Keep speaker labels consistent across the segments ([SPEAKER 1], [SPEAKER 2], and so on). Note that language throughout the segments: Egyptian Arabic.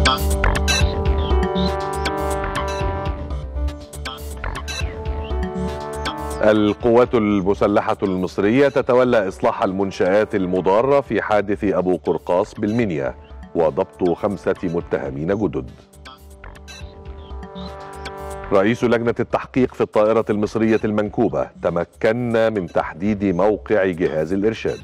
[SPEAKER 1] القوات المسلحة المصرية تتولى إصلاح المنشآت المضارة في حادث أبو قرقاص بالمنيا وضبط خمسة متهمين جدد رئيس لجنة التحقيق في الطائرة المصرية المنكوبة تمكنا من تحديد موقع جهاز الإرشاد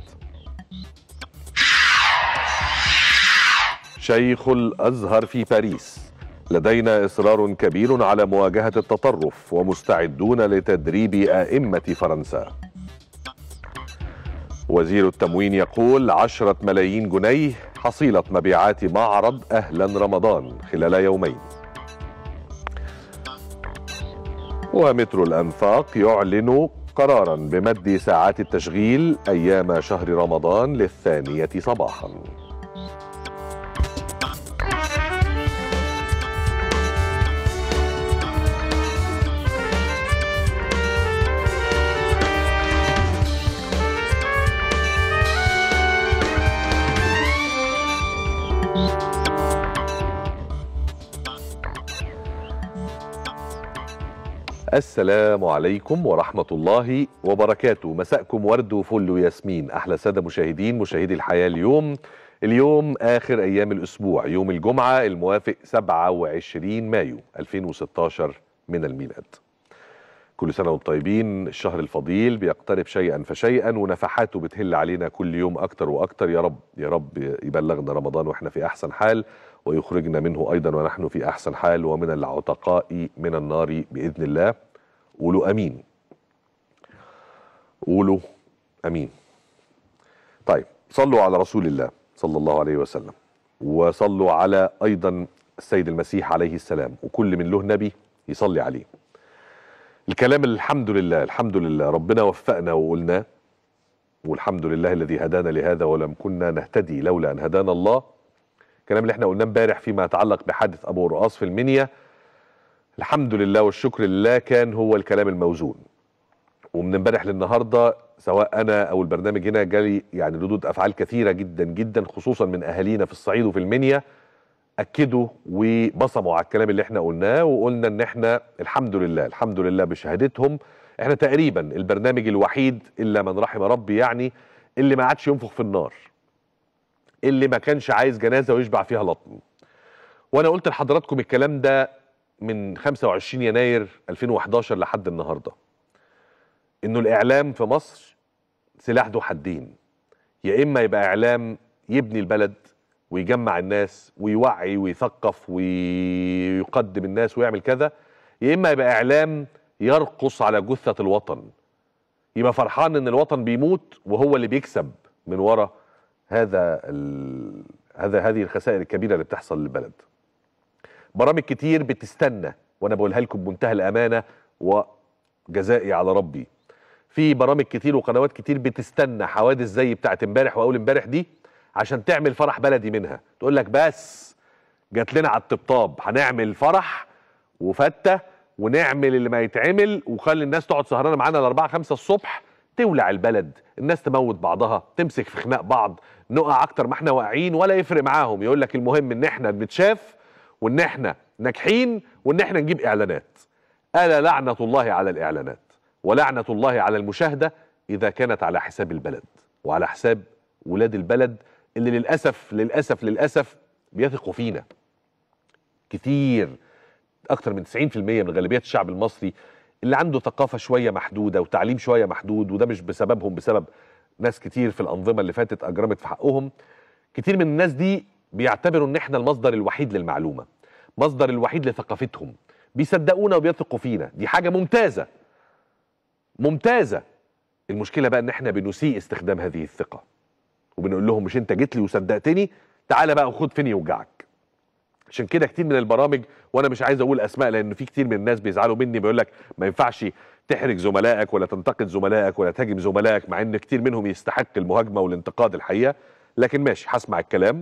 [SPEAKER 1] شيخ الأزهر في باريس لدينا إصرار كبير على مواجهة التطرف ومستعدون لتدريب أئمة فرنسا وزير التموين يقول عشرة ملايين جنيه حصيلة مبيعات معرض أهلا رمضان خلال يومين ومترو الأنفاق يعلن قرارا بمد ساعات التشغيل أيام شهر رمضان للثانية صباحاً السلام عليكم ورحمة الله وبركاته مساءكم ورد وفل وياسمين أحلى سادة مشاهدين مشاهدي الحياة اليوم اليوم آخر أيام الأسبوع يوم الجمعة الموافق 27 مايو 2016 من الميلاد كل سنة وانتم طيبين الشهر الفضيل بيقترب شيئا فشيئا ونفحاته بتهل علينا كل يوم أكتر وأكتر يا رب يا رب يبلغنا رمضان وإحنا في أحسن حال ويخرجنا منه أيضا ونحن في أحسن حال ومن العتقاء من النار بإذن الله قولوا أمين قولوا أمين طيب صلوا على رسول الله صلى الله عليه وسلم وصلوا على أيضا السيد المسيح عليه السلام وكل من له نبي يصلي عليه الكلام الحمد لله الحمد لله ربنا وفقنا وقلنا والحمد لله الذي هدانا لهذا ولم كنا نهتدي لولا ان هدانا الله الكلام اللي احنا قلناه امبارح فيما يتعلق بحادث ابو رقاص في المنيا الحمد لله والشكر لله كان هو الكلام الموزون ومن امبارح للنهارده سواء انا او البرنامج هنا جالي يعني ردود افعال كثيره جدا جدا خصوصا من اهالينا في الصعيد وفي المنيا اكدوا وبصموا على الكلام اللي احنا قلناه وقلنا ان احنا الحمد لله الحمد لله بشهادتهم احنا تقريبا البرنامج الوحيد الا من رحم ربي يعني اللي ما عادش ينفخ في النار اللي ما كانش عايز جنازه ويشبع فيها لطم وانا قلت لحضراتكم الكلام ده من 25 يناير 2011 لحد النهارده انه الاعلام في مصر سلاح ذو حدين يا اما يبقى اعلام يبني البلد ويجمع الناس ويوعي ويثقف ويقدم الناس ويعمل كذا يا اما يبقى اعلام يرقص على جثه الوطن يبقى فرحان ان الوطن بيموت وهو اللي بيكسب من ورا هذا ال... هذا هذه الخسائر الكبيره اللي بتحصل للبلد برامج كتير بتستنى وانا بقولها لكم بمنتهى الامانه وجزائي على ربي في برامج كتير وقنوات كتير بتستنى حوادث زي بتاعت امبارح واول امبارح دي عشان تعمل فرح بلدي منها تقول لك بس جات لنا على الطبطاب هنعمل فرح وفته ونعمل اللي ما يتعمل وخلي الناس تقعد سهرانه معانا لأربعة خمسة الصبح تولع البلد الناس تموت بعضها تمسك في خناق بعض نقع اكتر ما احنا واقعين ولا يفرق معاهم يقول لك المهم ان احنا بنتشاف وان احنا ناجحين وان احنا نجيب اعلانات الا لعنه الله على الاعلانات ولعنه الله على المشاهده اذا كانت على حساب البلد وعلى حساب ولاد البلد اللي للاسف للاسف للاسف بيثقوا فينا كتير اكتر من 90% من غالبيه الشعب المصري اللي عنده ثقافه شويه محدوده وتعليم شويه محدود وده مش بسببهم بسبب ناس كتير في الانظمه اللي فاتت اجرمت في حقهم كتير من الناس دي بيعتبروا ان احنا المصدر الوحيد للمعلومه مصدر الوحيد لثقافتهم بيصدقونا وبيثقوا فينا دي حاجه ممتازه ممتازه المشكله بقى ان احنا بنسيء استخدام هذه الثقه وبنقول لهم مش انت جيت لي وصدقتني تعالى بقى وخد فين يوجعك عشان كده كتير من البرامج وانا مش عايز اقول اسماء لان في كتير من الناس بيزعلوا مني بيقول لك ما ينفعش تحرج زملائك ولا تنتقد زملائك ولا تهاجم زملائك مع ان كتير منهم يستحق المهاجمه والانتقاد الحقيقه لكن ماشي هسمع الكلام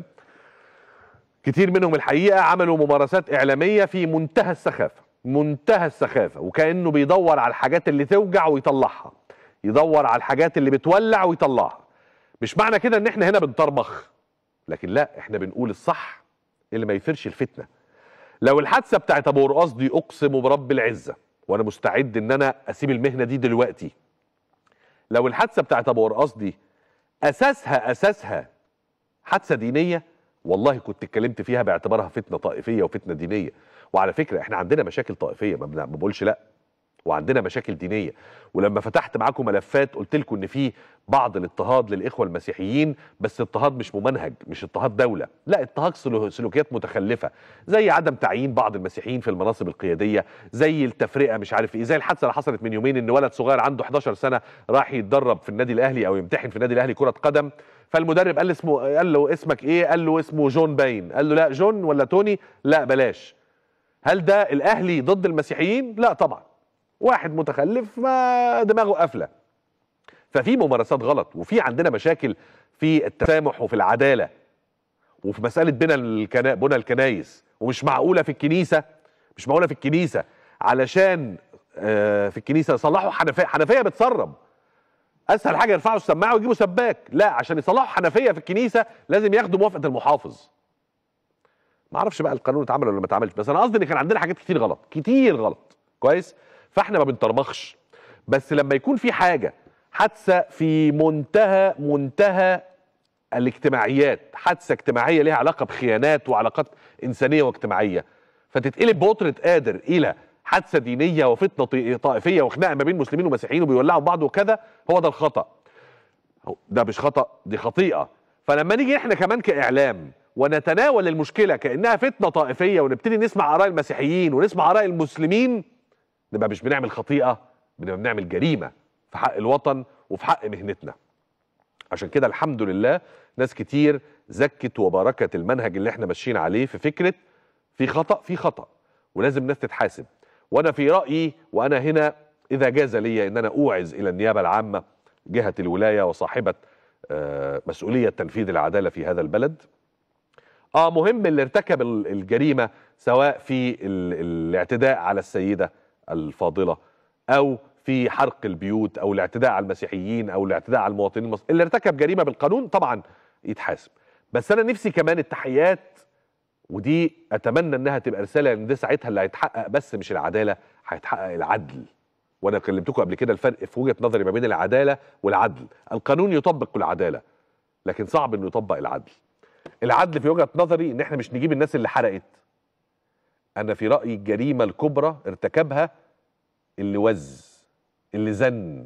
[SPEAKER 1] كتير منهم الحقيقه عملوا ممارسات اعلاميه في منتهى السخافه منتهى السخافه وكانه بيدور على الحاجات اللي توجع ويطلعها يدور على الحاجات اللي بتولع ويطلعها مش معنى كده ان احنا هنا بنطرمخ لكن لا احنا بنقول الصح اللي ما يثيرش الفتنه لو الحادثه بتاعت ابو رقاص دي اقسم برب العزه وانا مستعد ان انا اسيب المهنه دي دلوقتي لو الحادثه بتاعت ابو رقاص دي اساسها اساسها حادثه دينيه والله كنت اتكلمت فيها باعتبارها فتنه طائفيه وفتنه دينيه وعلى فكره احنا عندنا مشاكل طائفيه ما بن- ما بقولش لا وعندنا مشاكل دينيه ولما فتحت معاكم ملفات قلت لكم ان في بعض الاضطهاد للاخوه المسيحيين بس اضطهاد مش ممنهج مش اضطهاد دوله لا اضطهاد سلو- سلوكيات متخلفه زي عدم تعيين بعض المسيحيين في المناصب القياديه زي التفرقه مش عارف ايه زي الحادثه اللي حصلت من يومين ان ولد صغير عنده 11 سنه راح يتدرب في النادي الاهلي او يمتحن في النادي الاهلي كره قدم فالمدرب قال اسمه قال له اسمك ايه قال له اسمه جون باين قال له لا جون ولا توني لا بلاش هل ده الاهلي ضد المسيحيين لا طبعا واحد متخلف ما دماغه قافله ففي ممارسات غلط وفي عندنا مشاكل في التسامح وفي العداله وفي مساله بنى الكنا... بنى الكنايس ومش معقوله في الكنيسه مش معقوله في الكنيسه علشان آه، في الكنيسه يصلحوا حنفيه حنفيه بتسرب اسهل حاجه يرفعوا السماعه ويجيبوا سباك لا عشان يصلحوا حنفيه في الكنيسه لازم ياخدوا موافقه المحافظ ما اعرفش بقى القانون اتعمل ولا ما اتعملش بس انا قصدي ان كان عندنا حاجات كتير غلط كتير غلط كويس فاحنا ما بنطرمخش بس لما يكون في حاجه حادثه في منتهى منتهى الاجتماعيات حادثه اجتماعيه ليها علاقه بخيانات وعلاقات انسانيه واجتماعيه فتتقلب بوترة قادر الى حادثه دينيه وفتنه طي- طائفيه وخناقه ما بين مسلمين ومسيحيين وبيولعوا بعض وكذا هو ده الخطا هو- ده مش خطا دي خطيئه فلما نيجي احنا كمان كاعلام ونتناول المشكله كانها فتنه طائفيه ونبتدي نسمع اراء المسيحيين ونسمع اراء المسلمين نبقى مش بنعمل خطيئه بنبقى بنعمل جريمه في حق الوطن وفي حق مهنتنا عشان كده الحمد لله ناس كتير زكت وباركت المنهج اللي احنا ماشيين عليه في فكره في خطا في خطا ولازم الناس تتحاسب وانا في رايي وانا هنا اذا جاز لي ان انا اوعز الى النيابه العامه جهه الولايه وصاحبه آه، مسؤوليه تنفيذ العداله في هذا البلد اه مهم اللي ارتكب ال- الجريمه سواء في ال- الاعتداء على السيده الفاضله او في حرق البيوت او الاعتداء على المسيحيين او الاعتداء على المواطنين المصريين اللي ارتكب جريمه بالقانون طبعا يتحاسب بس انا نفسي كمان التحيات ودي اتمنى انها تبقى رساله لان ده ساعتها اللي هيتحقق بس مش العداله هيتحقق العدل وانا كلمتكم قبل كده الفرق في وجهه نظري ما بين العداله والعدل القانون يطبق العداله لكن صعب انه يطبق العدل العدل في وجهه نظري ان احنا مش نجيب الناس اللي حرقت انا في رايي الجريمه الكبرى ارتكبها اللي وز اللي زن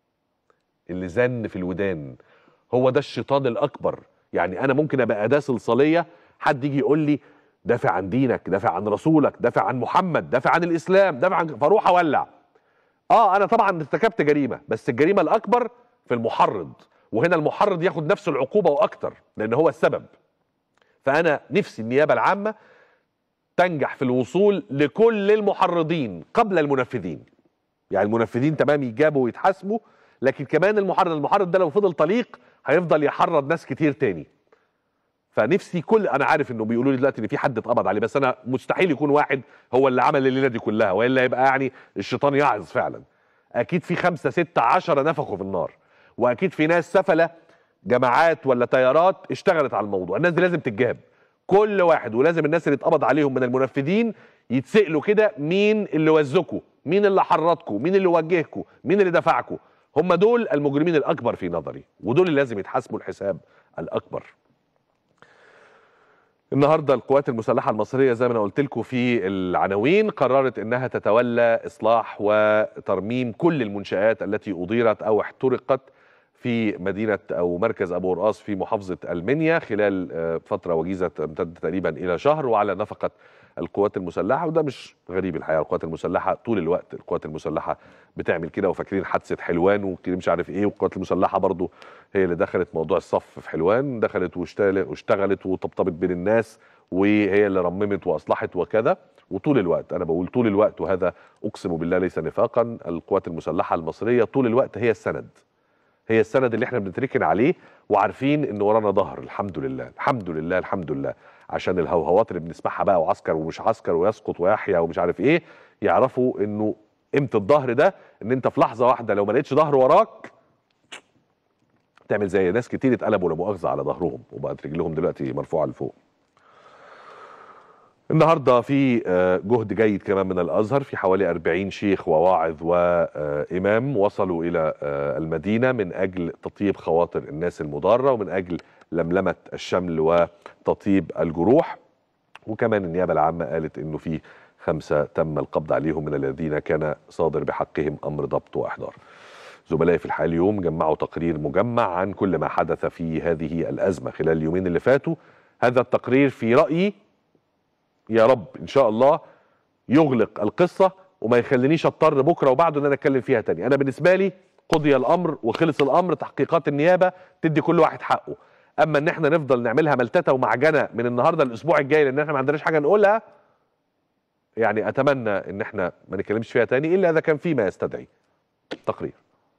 [SPEAKER 1] اللي زن في الودان هو ده الشيطان الاكبر يعني انا ممكن ابقى اداه صلصاليه حد يجي يقول لي دافع عن دينك دافع عن رسولك دافع عن محمد دافع عن الاسلام دافع عن فاروح اولع اه انا طبعا ارتكبت جريمه بس الجريمه الاكبر في المحرض وهنا المحرض ياخد نفس العقوبه واكتر لان هو السبب فانا نفسي النيابه العامه تنجح في الوصول لكل المحرضين قبل المنفذين يعني المنفذين تمام يجابوا ويتحاسبوا لكن كمان المحرض المحرض ده لو فضل طليق هيفضل يحرض ناس كتير تاني فنفسي كل انا عارف انه بيقولوا لي دلوقتي ان في حد اتقبض عليه بس انا مستحيل يكون واحد هو اللي عمل الليله دي كلها والا يبقى يعني الشيطان يعظ فعلا اكيد في خمسة ستة عشرة نفخوا في النار واكيد في ناس سفلة جماعات ولا تيارات اشتغلت على الموضوع الناس دي لازم تتجاب كل واحد ولازم الناس اللي اتقبض عليهم من المنفذين يتسألوا كده مين اللي وزكوا مين اللي حرضكوا مين اللي وجهكوا مين اللي دفعكوا هم دول المجرمين الاكبر في نظري ودول اللي لازم يتحاسبوا الحساب الاكبر النهارده القوات المسلحه المصريه زي ما انا قلت لكم في العناوين قررت انها تتولى اصلاح وترميم كل المنشات التي اضيرت او احترقت في مدينه او مركز ابو رقاص في محافظه المنيا خلال آه، فتره وجيزه تمتد تقريبا الى شهر وعلى نفقه القوات المسلحه وده مش غريب الحقيقه القوات المسلحه طول الوقت القوات المسلحه بتعمل كده وفاكرين حادثه حلوان وكده مش عارف ايه والقوات المسلحه برضو هي اللي دخلت موضوع الصف في حلوان دخلت واشتغلت واشتغلت وطبطبت بين الناس وهي اللي رممت واصلحت وكذا وطول الوقت انا بقول طول الوقت وهذا اقسم بالله ليس نفاقا القوات المسلحه المصريه طول الوقت هي السند هي السند اللي احنا بنتركن عليه وعارفين ان ورانا ظهر الحمد لله الحمد لله الحمد لله عشان الهوهوات اللي بنسمعها بقى وعسكر ومش عسكر ويسقط ويحيى ومش عارف ايه يعرفوا انه قيمه الظهر ده ان انت في لحظه واحده لو ما لقيتش ظهر وراك تعمل زي ناس كتير اتقلبوا لا مؤاخذه على ظهرهم وبقت رجلهم دلوقتي مرفوعه لفوق النهارده في آه، جهد جيد كمان من الازهر في حوالي 40 شيخ وواعظ وامام وصلوا الى آه، المدينه من اجل تطيب خواطر الناس المضاره ومن اجل لملمه الشمل وتطيب الجروح وكمان النيابه العامه قالت انه في خمسه تم القبض عليهم من الذين كان صادر بحقهم امر ضبط واحضار. زملائي في الحال اليوم جمعوا تقرير مجمع عن كل ما حدث في هذه الازمه خلال اليومين اللي فاتوا. هذا التقرير في رايي يا رب ان شاء الله يغلق القصه وما يخلينيش اضطر بكره وبعده ان انا اتكلم فيها تاني انا بالنسبه لي قضي الامر وخلص الامر تحقيقات النيابه تدي كل واحد حقه اما ان احنا نفضل نعملها ملتته ومعجنه من النهارده الاسبوع الجاي لان احنا ما عندناش حاجه نقولها يعني اتمنى ان احنا ما نتكلمش فيها تاني الا اذا كان في ما يستدعي تقرير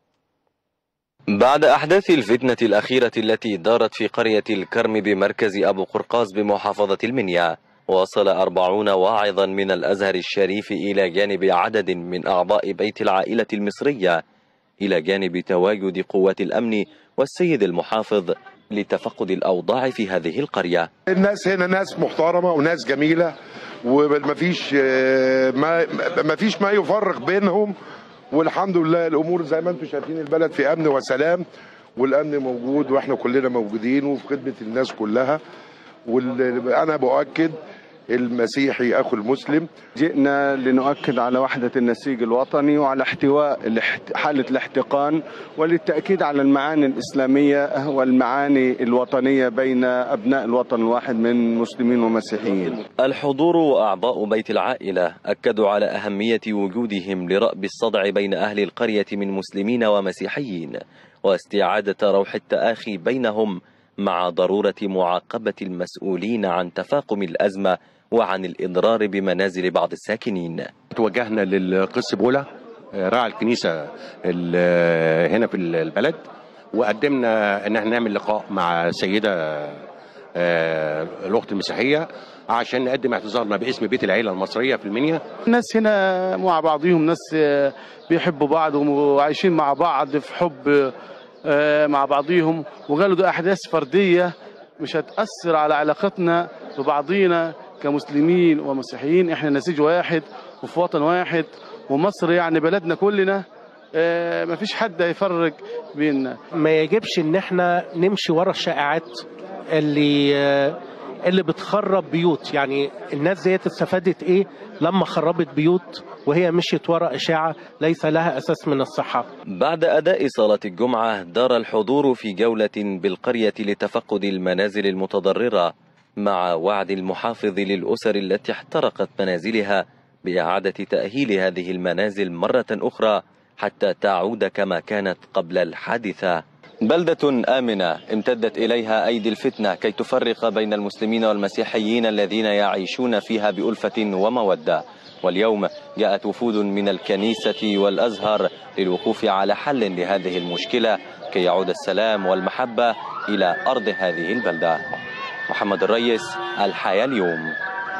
[SPEAKER 2] بعد أحداث الفتنة الأخيرة التي دارت في قرية الكرم بمركز أبو قرقاز بمحافظة المنيا وصل أربعون واعظا من الأزهر الشريف إلى جانب عدد من أعضاء بيت العائلة المصرية إلى جانب تواجد قوات الأمن والسيد المحافظ لتفقد الأوضاع في هذه القرية
[SPEAKER 3] الناس هنا ناس محترمه وناس جميله ومفيش آه، ما مفيش ما يفرق بينهم والحمد لله الامور زي ما انتم شايفين البلد في امن وسلام والامن موجود واحنا كلنا موجودين وفي خدمه الناس كلها وانا بؤكد المسيحي اخو المسلم
[SPEAKER 4] جئنا لنؤكد على وحدة النسيج الوطني وعلى احتواء الاحت- حالة الاحتقان وللتأكيد على المعاني الإسلامية والمعاني الوطنية بين أبناء الوطن الواحد من مسلمين ومسيحيين
[SPEAKER 2] الحضور وأعضاء بيت العائلة أكدوا على أهمية وجودهم لرأب الصدع بين أهل القرية من مسلمين ومسيحيين واستعادة روح التآخي بينهم مع ضرورة معاقبة المسؤولين عن تفاقم الأزمة وعن الإضرار بمنازل بعض الساكنين
[SPEAKER 5] توجهنا للقس بولا آه، راعي الكنيسه ال- آه، هنا في البلد وقدمنا ان احنا نعمل لقاء مع سيده آه، الاخت المسيحيه عشان نقدم اعتذارنا باسم بيت العيله المصريه في المنيا
[SPEAKER 6] الناس هنا مع بعضهم ناس آه، بيحبوا بعض وعايشين مع بعض في حب آه، مع بعضهم وقالوا ده أحداث فردية مش هتأثر على علاقتنا ببعضينا كمسلمين ومسيحيين احنا نسيج واحد وفي وطن واحد ومصر يعني بلدنا كلنا آه، مفيش حد هيفرق بيننا
[SPEAKER 7] ما يجبش ان احنا نمشي ورا الشائعات اللي اللي بتخرب بيوت يعني الناس ديت استفادت ايه لما خربت بيوت وهي مشيت ورا اشاعه ليس لها اساس من الصحه
[SPEAKER 2] بعد أداء صلاة الجمعة دار الحضور في جولة بالقرية لتفقد المنازل المتضررة مع وعد المحافظ للأسر التي احترقت منازلها بإعادة تأهيل هذه المنازل مرة أخرى حتى تعود كما كانت قبل الحادثة بلدة آمنة امتدت إليها أيدي الفتنة كي تفرق بين المسلمين والمسيحيين الذين يعيشون فيها بألفة ومودة واليوم جاءت وفود من الكنيسة والأزهر للوقوف على حل لهذه المشكلة كي يعود السلام والمحبة إلى أرض هذه البلدة محمد الريس الحياة اليوم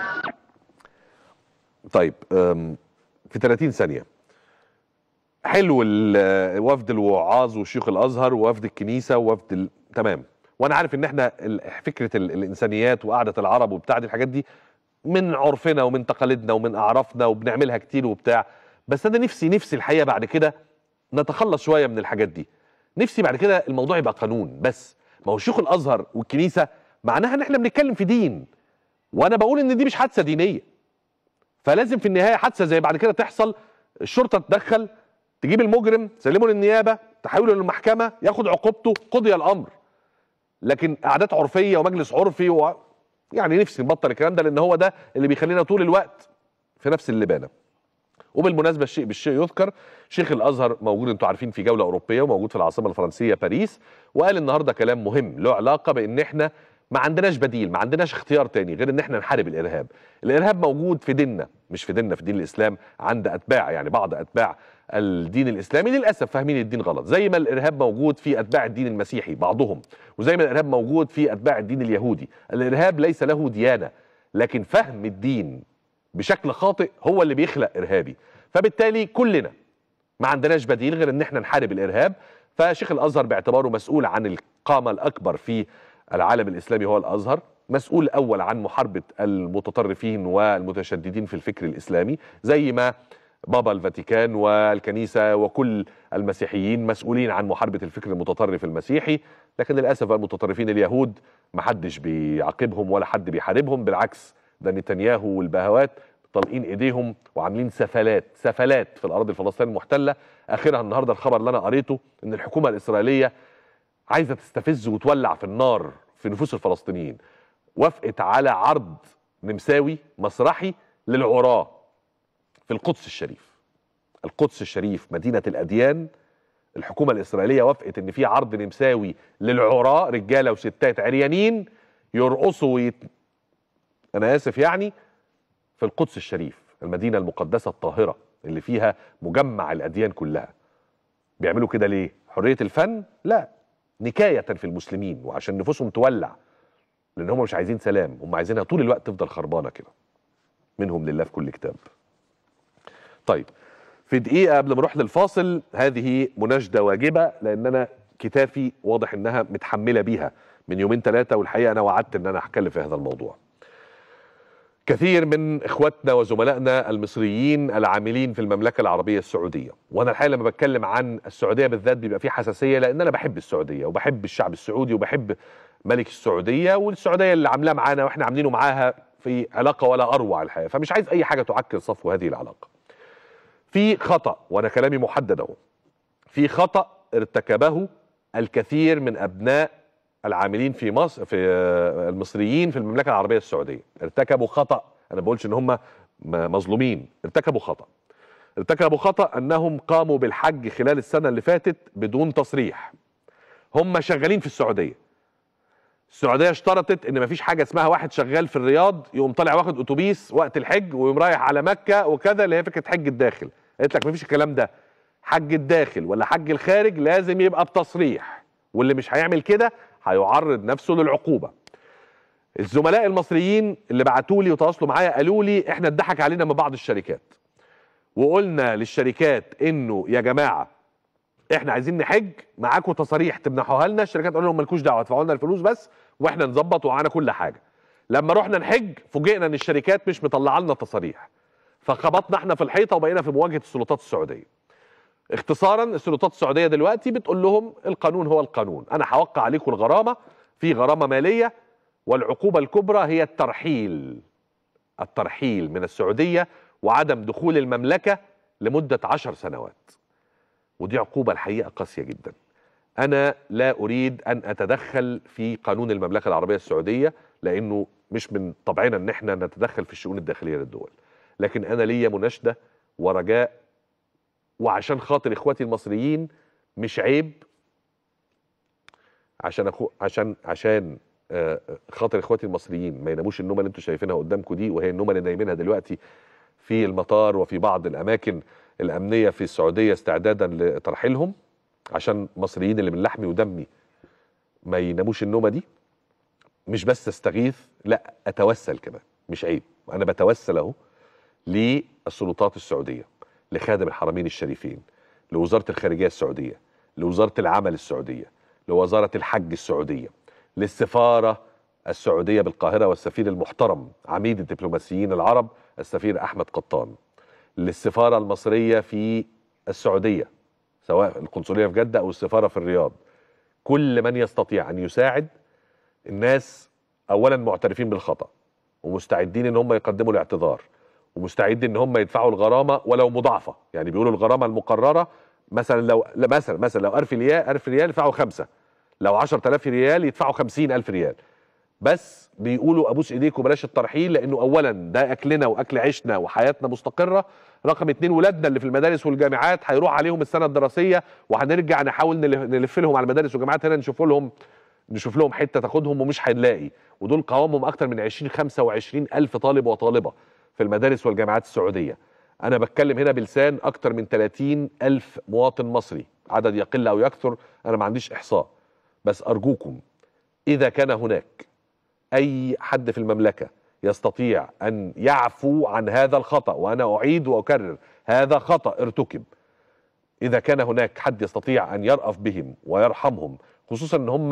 [SPEAKER 1] طيب أم، في 30 ثانيه حلو ال- وفد الوعاظ وشيوخ الازهر ووفد الكنيسه ووفد ال... تمام وانا عارف ان احنا ال- فكره ال- الانسانيات وقعده العرب وبتاع دي الحاجات دي من عرفنا ومن تقاليدنا ومن اعرافنا وبنعملها كتير وبتاع بس انا نفسي نفسي الحقيقه بعد كده نتخلص شويه من الحاجات دي نفسي بعد كده الموضوع يبقى قانون بس ما هو شيوخ الازهر والكنيسه معناها ان احنا بنتكلم في دين وانا بقول ان دي مش حادثه دينيه فلازم في النهايه حادثه زي بعد كده تحصل الشرطه تدخل تجيب المجرم تسلمه للنيابه تحوله للمحكمه ياخد عقوبته قضي الامر لكن قعدات عرفيه ومجلس عرفي و... يعني نفسي نبطل الكلام ده لان هو ده اللي بيخلينا طول الوقت في نفس اللبانه وبالمناسبه الشيء بالشيء يذكر شيخ الازهر موجود انتوا عارفين في جوله اوروبيه وموجود في العاصمه الفرنسيه باريس وقال النهارده كلام مهم له علاقه بان احنا ما عندناش بديل ما عندناش اختيار تاني غير ان احنا نحارب الارهاب الارهاب موجود في ديننا مش في ديننا في دين الاسلام عند اتباع يعني بعض اتباع الدين الاسلامي للاسف فاهمين الدين غلط زي ما الارهاب موجود في اتباع الدين المسيحي بعضهم وزي ما الارهاب موجود في اتباع الدين اليهودي الارهاب ليس له ديانه لكن فهم الدين بشكل خاطئ هو اللي بيخلق ارهابي فبالتالي كلنا ما عندناش بديل غير ان احنا نحارب الارهاب فشيخ الازهر باعتباره مسؤول عن القامه الاكبر في العالم الاسلامي هو الازهر مسؤول اول عن محاربه المتطرفين والمتشددين في الفكر الاسلامي زي ما بابا الفاتيكان والكنيسه وكل المسيحيين مسؤولين عن محاربه الفكر المتطرف المسيحي لكن للاسف المتطرفين اليهود محدش بيعاقبهم ولا حد بيحاربهم بالعكس ده نتنياهو والبهوات طالقين ايديهم وعاملين سفلات سفلات في الاراضي الفلسطينيه المحتله اخرها النهارده الخبر اللي انا قريته ان الحكومه الاسرائيليه عايزه تستفز وتولع في النار في نفوس الفلسطينيين وافقت على عرض نمساوي مسرحي للعراة في القدس الشريف القدس الشريف مدينة الأديان الحكومة الإسرائيلية وافقت إن في عرض نمساوي للعراة رجالة وستات عريانين يرقصوا ويت... أنا آسف يعني في القدس الشريف المدينة المقدسة الطاهرة اللي فيها مجمع الأديان كلها بيعملوا كده ليه؟ حرية الفن؟ لا نكاية في المسلمين وعشان نفوسهم تولع لأن هم مش عايزين سلام هم عايزينها طول الوقت تفضل خربانة كده منهم لله في كل كتاب طيب في دقيقة قبل ما نروح للفاصل هذه مناشدة واجبة لأن أنا كتافي واضح إنها متحملة بيها من يومين ثلاثة والحقيقة أنا وعدت إن أنا هتكلم في هذا الموضوع كثير من اخواتنا وزملائنا المصريين العاملين في المملكه العربيه السعوديه وانا الحقيقه لما بتكلم عن السعوديه بالذات بيبقى في حساسيه لان انا بحب السعوديه وبحب الشعب السعودي وبحب ملك السعوديه والسعوديه اللي عاملاه معانا واحنا عاملينه معاها في علاقه ولا اروع الحقيقه فمش عايز اي حاجه تعكر صفو هذه العلاقه في خطا وانا كلامي محدد اهو في خطا ارتكبه الكثير من ابناء العاملين في مصر في المصريين في المملكه العربيه السعوديه ارتكبوا خطا انا بقولش ان هم مظلومين ارتكبوا خطا ارتكبوا خطا انهم قاموا بالحج خلال السنه اللي فاتت بدون تصريح هم شغالين في السعوديه السعوديه اشترطت ان مفيش حاجه اسمها واحد شغال في الرياض يقوم طالع واخد اتوبيس وقت الحج ويقوم رايح على مكه وكذا اللي هي فكره حج الداخل قالت لك مفيش الكلام ده حج الداخل ولا حج الخارج لازم يبقى بتصريح واللي مش هيعمل كده هيعرض نفسه للعقوبه الزملاء المصريين اللي بعتوا لي وتواصلوا معايا قالوا لي احنا اتضحك علينا من بعض الشركات وقلنا للشركات انه يا جماعه احنا عايزين نحج معاكم تصاريح تمنحوها لنا الشركات قالوا لهم مالكوش دعوه ادفعوا لنا الفلوس بس واحنا نظبط ومعانا كل حاجه لما رحنا نحج فوجئنا ان الشركات مش مطلعه لنا تصاريح فخبطنا احنا في الحيطه وبقينا في مواجهه السلطات السعوديه اختصارا السلطات السعوديه دلوقتي بتقول لهم القانون هو القانون انا هوقع عليكم الغرامه في غرامه ماليه والعقوبه الكبرى هي الترحيل الترحيل من السعوديه وعدم دخول المملكه لمده عشر سنوات ودي عقوبه الحقيقه قاسيه جدا انا لا اريد ان اتدخل في قانون المملكه العربيه السعوديه لانه مش من طبعنا ان احنا نتدخل في الشؤون الداخليه للدول لكن انا ليا مناشده ورجاء وعشان خاطر اخواتي المصريين مش عيب عشان أخو عشان عشان آه خاطر اخواتي المصريين ما يناموش النومه اللي انتم شايفينها قدامكم دي وهي النومه اللي نايمينها دلوقتي في المطار وفي بعض الاماكن الامنيه في السعوديه استعدادا لترحيلهم عشان مصريين اللي من لحمي ودمي ما يناموش النومه دي مش بس استغيث لا اتوسل كمان مش عيب انا بتوسل اهو للسلطات السعوديه لخادم الحرمين الشريفين لوزاره الخارجيه السعوديه لوزاره العمل السعوديه لوزاره الحج السعوديه للسفاره السعوديه بالقاهره والسفير المحترم عميد الدبلوماسيين العرب السفير احمد قطان للسفاره المصريه في السعوديه سواء القنصليه في جده او السفاره في الرياض كل من يستطيع ان يساعد الناس اولا معترفين بالخطا ومستعدين ان هم يقدموا الاعتذار ومستعدين ان هم يدفعوا الغرامه ولو مضاعفه يعني بيقولوا الغرامه المقرره مثلا لو مثلا مثلا لو 1000 ريال 1000 ريال يدفعوا خمسه لو 10000 ريال يدفعوا 50000 ريال بس بيقولوا ابوس ايديكم بلاش الترحيل لانه اولا ده اكلنا واكل عيشنا وحياتنا مستقره رقم اتنين ولادنا اللي في المدارس والجامعات هيروح عليهم السنه الدراسيه وهنرجع نحاول نلف لهم على المدارس والجامعات هنا نشوف لهم نشوف لهم حته تاخدهم ومش هنلاقي ودول قوامهم اكتر من 20 25 الف طالب وطالبه في المدارس والجامعات السعوديه انا بتكلم هنا بلسان اكتر من 30 الف مواطن مصري عدد يقل او يكثر انا ما عنديش احصاء بس ارجوكم اذا كان هناك اي حد في المملكه يستطيع ان يعفو عن هذا الخطا وانا اعيد واكرر هذا خطا ارتكب اذا كان هناك حد يستطيع ان يرأف بهم ويرحمهم خصوصا ان هم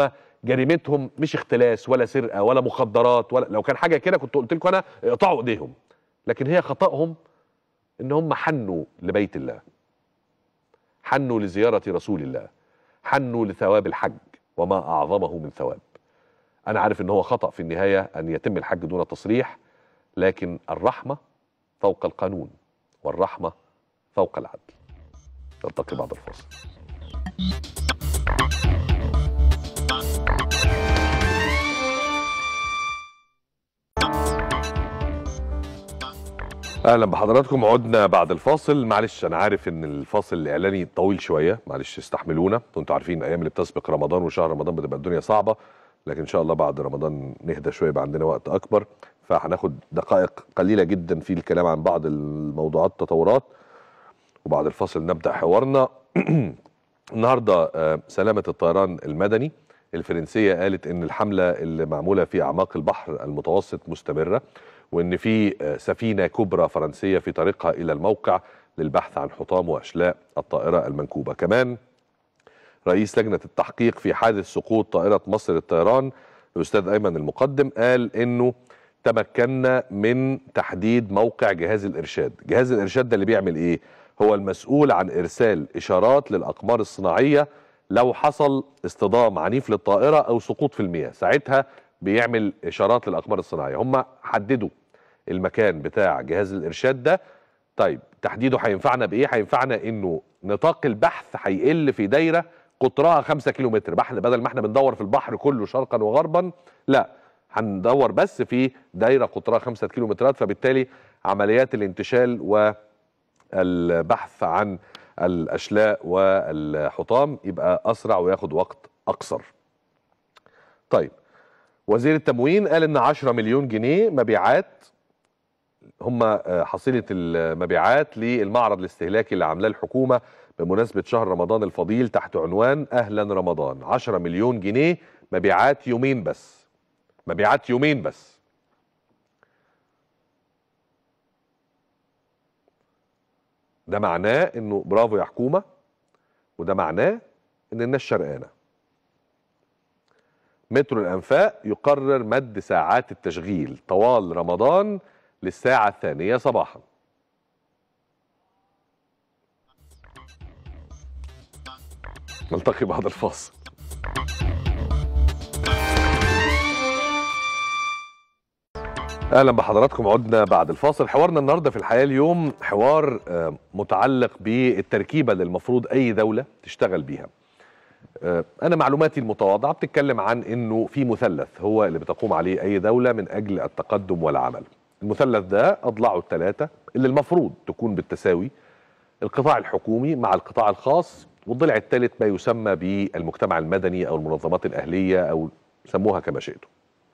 [SPEAKER 1] جريمتهم مش اختلاس ولا سرقه ولا مخدرات ولا لو كان حاجه كده كنت قلت لكم انا اقطعوا ايديهم لكن هي خطأهم ان هم حنوا لبيت الله حنوا لزياره رسول الله حنوا لثواب الحج وما اعظمه من ثواب انا عارف ان هو خطأ في النهايه ان يتم الحج دون تصريح لكن الرحمه فوق القانون والرحمه فوق العدل نلتقي بعد الفاصل اهلا بحضراتكم عدنا بعد الفاصل معلش انا عارف ان الفاصل الاعلاني طويل شويه معلش استحملونا انتوا عارفين الايام اللي بتسبق رمضان وشهر رمضان بتبقى الدنيا صعبه لكن ان شاء الله بعد رمضان نهدى شويه يبقى عندنا وقت اكبر فهناخد دقائق قليله جدا في الكلام عن بعض الموضوعات التطورات وبعد الفاصل نبدا حوارنا النهارده آه، سلامه الطيران المدني الفرنسيه قالت ان الحمله اللي معموله في اعماق البحر المتوسط مستمره وان في آه، سفينه كبرى فرنسيه في طريقها الى الموقع للبحث عن حطام واشلاء الطائره المنكوبه كمان رئيس لجنه التحقيق في حادث سقوط طائره مصر للطيران الاستاذ ايمن المقدم قال انه تمكنا من تحديد موقع جهاز الارشاد جهاز الارشاد ده اللي بيعمل ايه هو المسؤول عن ارسال اشارات للاقمار الصناعيه لو حصل اصطدام عنيف للطائره او سقوط في المياه ساعتها بيعمل اشارات للاقمار الصناعيه هم حددوا المكان بتاع جهاز الارشاد ده طيب تحديده هينفعنا بايه هينفعنا انه نطاق البحث هيقل في دايره قطرها 5 كيلو متر بحر بدل ما احنا بندور في البحر كله شرقا وغربا لا هندور بس في دايره قطرها 5 كيلو مترات فبالتالي عمليات الانتشال والبحث عن الاشلاء والحطام يبقى اسرع وياخد وقت اقصر طيب وزير التموين قال ان 10 مليون جنيه مبيعات هم آه، حصيله المبيعات للمعرض الاستهلاكي اللي عاملاه الحكومه بمناسبه شهر رمضان الفضيل تحت عنوان اهلا رمضان 10 مليون جنيه مبيعات يومين بس مبيعات يومين بس ده معناه انه برافو يا حكومه وده معناه ان الناس شرقانه مترو الانفاق يقرر مد ساعات التشغيل طوال رمضان للساعه الثانيه صباحا نلتقي بعد الفاصل اهلا بحضراتكم عدنا بعد الفاصل حوارنا النهارده في الحياه اليوم حوار آه، متعلق بالتركيبه اللي المفروض اي دوله تشتغل بيها آه، انا معلوماتي المتواضعه بتتكلم عن انه في مثلث هو اللي بتقوم عليه اي دوله من اجل التقدم والعمل المثلث ده اضلاعه الثلاثه اللي المفروض تكون بالتساوي القطاع الحكومي مع القطاع الخاص والضلع الثالث ما يسمى بالمجتمع المدني او المنظمات الاهليه او سموها كما شئتم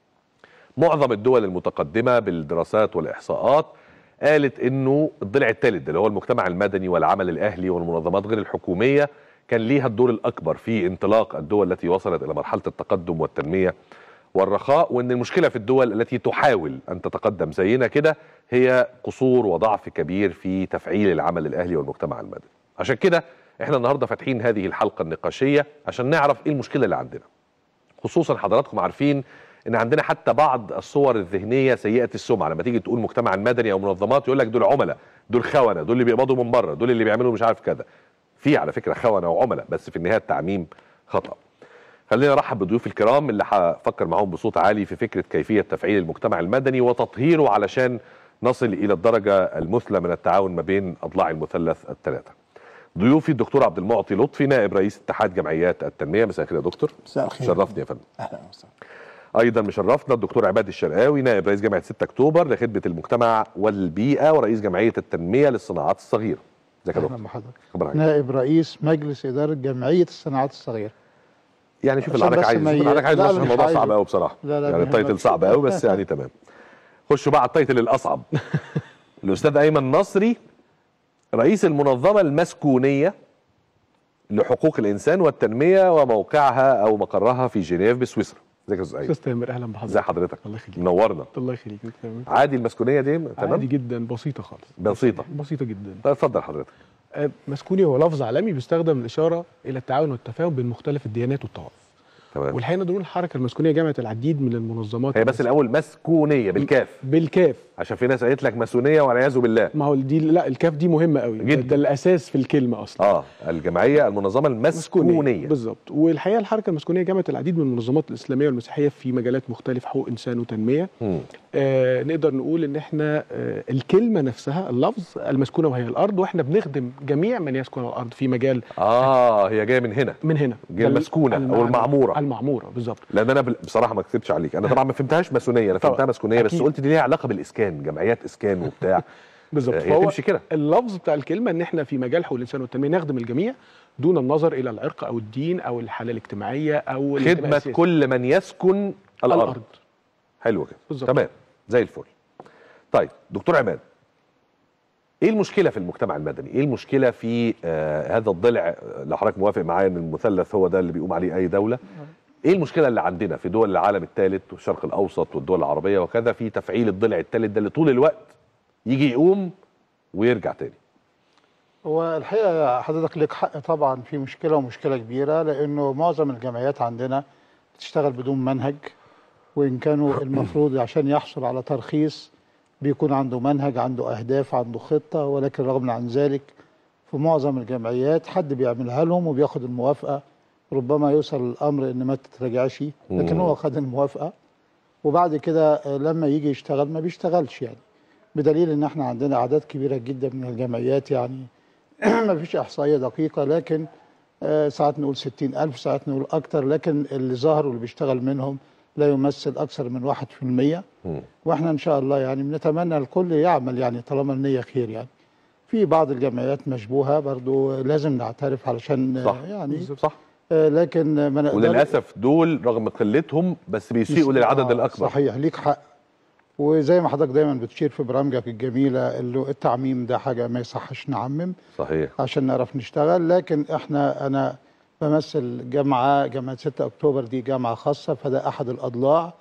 [SPEAKER 1] معظم الدول المتقدمه بالدراسات والاحصاءات قالت انه الضلع الثالث اللي هو المجتمع المدني والعمل الاهلي والمنظمات غير الحكوميه كان ليها الدور الاكبر في انطلاق الدول التي وصلت الى مرحله التقدم والتنميه والرخاء وان المشكله في الدول التي تحاول ان تتقدم زينا كده هي قصور وضعف كبير في تفعيل العمل الاهلي والمجتمع المدني عشان كده احنا النهارده فاتحين هذه الحلقه النقاشيه عشان نعرف ايه المشكله اللي عندنا خصوصا حضراتكم عارفين ان عندنا حتى بعض الصور الذهنيه سيئه السمعه لما تيجي تقول مجتمع المدني او منظمات يقول لك دول عملاء دول خونه دول اللي بيقبضوا من بره دول اللي بيعملوا مش عارف كذا في على فكره خونه وعملاء بس في النهايه التعميم خطا خلينا نرحب بضيوف الكرام اللي هفكر معاهم بصوت عالي في فكره كيفيه تفعيل المجتمع المدني وتطهيره علشان نصل الى الدرجه المثلى من التعاون ما بين اضلاع المثلث الثلاثه. ضيوفي الدكتور عبد المعطي لطفي نائب رئيس اتحاد جمعيات التنميه مساء الخير يا دكتور
[SPEAKER 8] مساء الخير
[SPEAKER 1] شرفتني يا فندم
[SPEAKER 8] اهلا وسهلا
[SPEAKER 1] ايضا مشرفنا الدكتور عماد الشرقاوي نائب رئيس جامعه 6 اكتوبر لخدمه المجتمع والبيئه ورئيس جمعيه التنميه للصناعات الصغيره ازيك يا
[SPEAKER 8] اهلا
[SPEAKER 1] دكتور
[SPEAKER 8] بحضرتك
[SPEAKER 1] خبرك
[SPEAKER 8] نائب رئيس مجلس اداره جمعيه الصناعات الصغيره
[SPEAKER 1] يعني شوف اللي
[SPEAKER 8] عشان
[SPEAKER 1] حضرتك
[SPEAKER 8] بس
[SPEAKER 1] عايز
[SPEAKER 8] ما
[SPEAKER 1] شوف اللي
[SPEAKER 8] ي-
[SPEAKER 1] حضرتك عايز
[SPEAKER 8] لا،
[SPEAKER 1] بس
[SPEAKER 8] لا، مش
[SPEAKER 1] الموضوع
[SPEAKER 8] عايز.
[SPEAKER 1] صعب قوي بصراحه
[SPEAKER 8] لا، لا،
[SPEAKER 1] يعني
[SPEAKER 8] ما
[SPEAKER 1] التايتل
[SPEAKER 8] يهمكش.
[SPEAKER 1] صعب قوي بس يعني تمام خشوا بقى على التايتل الاصعب الاستاذ ايمن نصري رئيس المنظمه المسكونيه لحقوق الانسان والتنميه وموقعها او مقرها في جنيف بسويسرا ازيك يا استاذ ايمن
[SPEAKER 9] استاذ تامر اهلا بحضرتك
[SPEAKER 1] ازي حضرتك
[SPEAKER 9] الله يخليك
[SPEAKER 1] منورنا
[SPEAKER 9] الله يخليك يا تامر
[SPEAKER 1] عادي المسكونيه دي
[SPEAKER 9] عادي
[SPEAKER 1] تمام
[SPEAKER 9] جدا بسيطه خالص
[SPEAKER 1] بسيطه
[SPEAKER 9] بسيطه جدا
[SPEAKER 1] طيب اتفضل حضرتك
[SPEAKER 9] آه، مسكوني هو لفظ عالمي بيستخدم للاشاره الى التعاون والتفاهم بين مختلف الديانات والطوائف
[SPEAKER 1] تمام
[SPEAKER 9] والحقيقه نقدر نقول الحركه المسكونيه جمعت العديد من المنظمات
[SPEAKER 1] هي بس الاول مسكونيه بالكاف
[SPEAKER 9] بالكاف
[SPEAKER 1] عشان في ناس قالت لك ماسونيه والعياذ بالله
[SPEAKER 9] ما هو دي لا الكاف دي مهمه قوي
[SPEAKER 1] جدا.
[SPEAKER 9] ده الاساس في الكلمه اصلا
[SPEAKER 1] اه الجمعيه المنظمه المسكونيه
[SPEAKER 9] بالظبط والحقيقه الحركه المسكونيه جمعت العديد من المنظمات الاسلاميه والمسيحيه في مجالات مختلفه حقوق انسان وتنميه
[SPEAKER 1] مم.
[SPEAKER 9] آه نقدر نقول ان احنا آه الكلمه نفسها اللفظ المسكونه وهي الارض واحنا بنخدم جميع من يسكن على الارض في مجال
[SPEAKER 1] اه هي جايه من هنا
[SPEAKER 9] من هنا
[SPEAKER 1] جايه المسكونه او
[SPEAKER 9] المعنى-
[SPEAKER 1] المعموره
[SPEAKER 9] المعموره بالظبط
[SPEAKER 1] لان انا بل- بصراحه ما كتبتش عليك انا طبعا ما فهمتهاش ماسونيه انا
[SPEAKER 9] طبعا.
[SPEAKER 1] فهمتها مسكونيه بس
[SPEAKER 9] أكيد.
[SPEAKER 1] قلت دي ليها علاقه بالاسكان جمعيات اسكان وبتاع
[SPEAKER 9] بالظبط
[SPEAKER 1] آه، هي تمشي كده
[SPEAKER 9] اللفظ بتاع الكلمه ان احنا في مجال حقوق الانسان والتنميه نخدم الجميع دون النظر الى العرق او الدين او الحاله الاجتماعيه او الانتماء
[SPEAKER 1] خدمه
[SPEAKER 9] السياسي.
[SPEAKER 1] كل من يسكن الارض,
[SPEAKER 9] الارض
[SPEAKER 1] حلو كده
[SPEAKER 9] بالظبط.
[SPEAKER 1] تمام زي الفل طيب دكتور عماد ايه المشكله في المجتمع المدني ايه المشكله في آه هذا الضلع آه، لو حضرتك موافق معايا ان المثلث هو ده اللي بيقوم عليه اي دوله ايه المشكله اللي عندنا في دول العالم الثالث والشرق الاوسط والدول العربيه وكذا في تفعيل الضلع الثالث ده اللي طول الوقت يجي يقوم ويرجع تاني
[SPEAKER 8] هو الحقيقه حضرتك لك حق طبعا في مشكله ومشكله كبيره لانه معظم الجمعيات عندنا بتشتغل بدون منهج وان كانوا المفروض عشان يحصل على ترخيص بيكون عنده منهج عنده اهداف عنده خطه ولكن رغم عن ذلك في معظم الجمعيات حد بيعملها لهم وبياخد الموافقه ربما يوصل الامر ان ما تتراجعش لكن هو خد الموافقه وبعد كده آه، لما يجي يشتغل ما بيشتغلش يعني بدليل ان احنا عندنا اعداد كبيره جدا من الجمعيات يعني ما فيش احصائيه دقيقه لكن آه، ساعات نقول 60 ألف ساعات نقول أكتر لكن اللي ظهر واللي بيشتغل منهم لا يمثل أكثر من 1%
[SPEAKER 1] مم.
[SPEAKER 8] واحنا إن شاء الله يعني بنتمنى الكل يعمل يعني طالما النية خير يعني في بعض الجمعيات مشبوهة برضو لازم نعترف علشان آه،
[SPEAKER 1] صح
[SPEAKER 8] يعني
[SPEAKER 1] صح
[SPEAKER 8] آه، لكن ما نقدر
[SPEAKER 1] وللاسف دول رغم قلتهم بس بيسيئوا للعدد
[SPEAKER 8] آه،
[SPEAKER 1] الاكبر
[SPEAKER 8] صحيح ليك حق وزي ما حضرتك دايما بتشير في برامجك الجميلة اللي التعميم ده حاجة ما يصحش نعمم
[SPEAKER 1] صحيح
[SPEAKER 8] عشان نعرف نشتغل لكن احنا انا بمثل جامعه جامعه 6 اكتوبر دي جامعه خاصه فده احد الاضلاع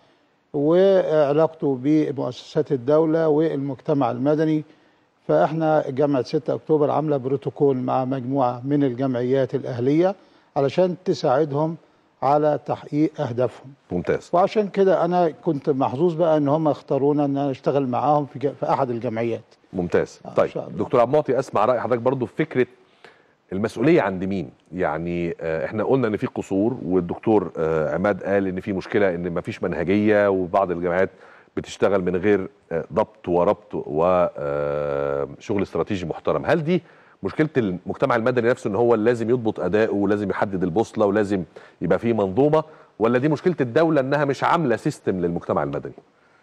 [SPEAKER 8] وعلاقته بمؤسسات الدوله والمجتمع المدني فاحنا جامعه 6 اكتوبر عامله بروتوكول مع مجموعه من الجمعيات الاهليه علشان تساعدهم على تحقيق اهدافهم
[SPEAKER 1] ممتاز
[SPEAKER 8] وعشان كده انا كنت محظوظ بقى ان هم اختارونا ان انا اشتغل معاهم في, ج- في احد الجمعيات
[SPEAKER 1] ممتاز
[SPEAKER 8] آه، إن
[SPEAKER 1] طيب
[SPEAKER 8] شاء الله.
[SPEAKER 1] دكتور عبد المعطي اسمع راي حضرتك برضو في فكره المسؤوليه عند مين يعني آه، احنا قلنا ان في قصور والدكتور آه، عماد قال ان في مشكله ان ما فيش منهجيه وبعض الجامعات بتشتغل من غير آه، ضبط وربط وشغل استراتيجي محترم هل دي مشكله المجتمع المدني نفسه ان هو لازم يضبط اداؤه ولازم يحدد البوصله ولازم يبقى فيه منظومه ولا دي مشكله الدوله انها مش عامله سيستم للمجتمع المدني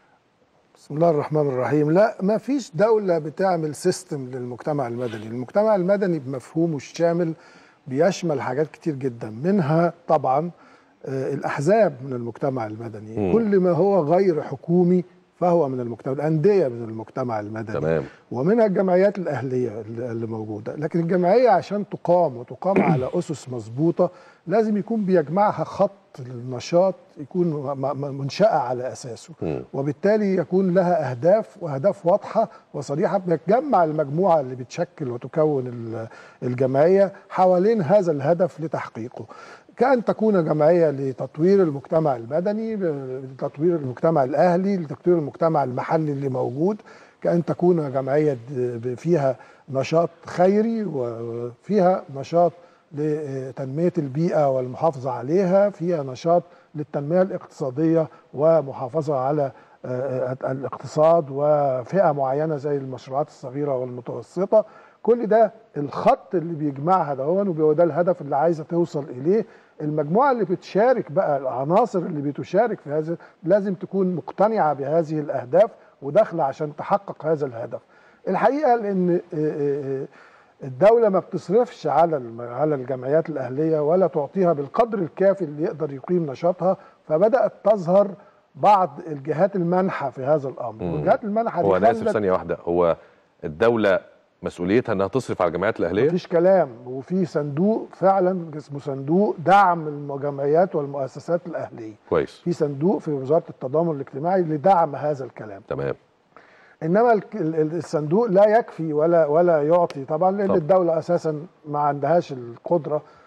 [SPEAKER 10] بسم الله الرحمن الرحيم لا ما فيش دولة بتعمل سيستم للمجتمع المدني المجتمع المدني بمفهومه الشامل بيشمل حاجات كتير جدا منها طبعا آه، الأحزاب من المجتمع المدني
[SPEAKER 1] مم.
[SPEAKER 10] كل ما هو غير حكومي فهو من المجتمع الأندية من المجتمع المدني
[SPEAKER 1] تمام
[SPEAKER 10] ومنها الجمعيات الأهلية اللي اللي موجودة لكن الجمعية عشان تقام وتقام على أسس مظبوطة لازم يكون بيجمعها خط للنشاط يكون م- م- منشأة على أساسه
[SPEAKER 1] مم.
[SPEAKER 10] وبالتالي يكون لها أهداف وأهداف واضحة وصريحة بتجمع المجموعة اللي بتشكل وتكون ال- الجمعية حوالين هذا الهدف لتحقيقه كأن تكون جمعية لتطوير المجتمع المدني لتطوير المجتمع الأهلي لتطوير المجتمع المحلي اللي موجود كأن تكون جمعية د- فيها نشاط خيري وفيها نشاط لتنمية البيئة والمحافظة عليها فيها نشاط للتنمية الاقتصادية ومحافظة على آه، آه، الاقتصاد وفئة معينة زي المشروعات الصغيرة والمتوسطة كل ده الخط اللي بيجمعها ده هو وهو ده الهدف اللي عايزة توصل إليه المجموعة اللي بتشارك بقى العناصر اللي بتشارك في هذا لازم تكون مقتنعة بهذه الأهداف وداخلة عشان تحقق هذا الهدف الحقيقة لأن آه، آه، آه، الدولة ما بتصرفش على الم- على الجمعيات الأهلية ولا تعطيها بالقدر الكافي اللي يقدر يقيم نشاطها فبدأت تظهر بعض الجهات المانحة في هذا الأمر
[SPEAKER 1] مم.
[SPEAKER 10] والجهات المانحة
[SPEAKER 1] هو
[SPEAKER 10] دي
[SPEAKER 1] انا اسف
[SPEAKER 10] خلت
[SPEAKER 1] ثانيه واحده هو الدوله مسؤوليتها انها تصرف على الجمعيات الاهليه
[SPEAKER 10] مفيش كلام وفي صندوق فعلا اسمه صندوق دعم الجمعيات والمؤسسات الأهلية
[SPEAKER 1] كويس
[SPEAKER 10] في صندوق في وزارة التضامن الاجتماعي لدعم هذا الكلام
[SPEAKER 1] تمام
[SPEAKER 10] انما الك- ال- ال- الصندوق لا يكفي ولا ولا يعطي طبعا لان
[SPEAKER 1] طب.
[SPEAKER 10] الدوله اساسا ما عندهاش القدره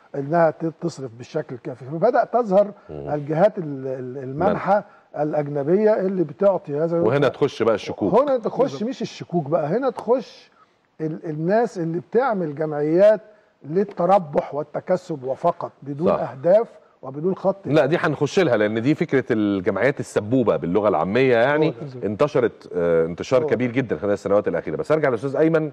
[SPEAKER 10] انها ت- تصرف بالشكل الكافي فبدا تظهر الجهات ال- ال- المنحه الاجنبيه اللي بتعطي هذا
[SPEAKER 1] وهنا تخش بقى الشكوك
[SPEAKER 10] هنا تخش مش الشكوك بقى هنا تخش ال الناس اللي بتعمل جمعيات للتربح والتكسب وفقط بدون
[SPEAKER 1] صح.
[SPEAKER 10] صح. اهداف وبدون خط
[SPEAKER 1] لا دي هنخش لها لان دي فكره الجمعيات السبوبه باللغه العاميه يعني انتشرت آه، انتشار
[SPEAKER 10] هو.
[SPEAKER 1] كبير جدا خلال السنوات الاخيره بس ارجع للاستاذ ايمن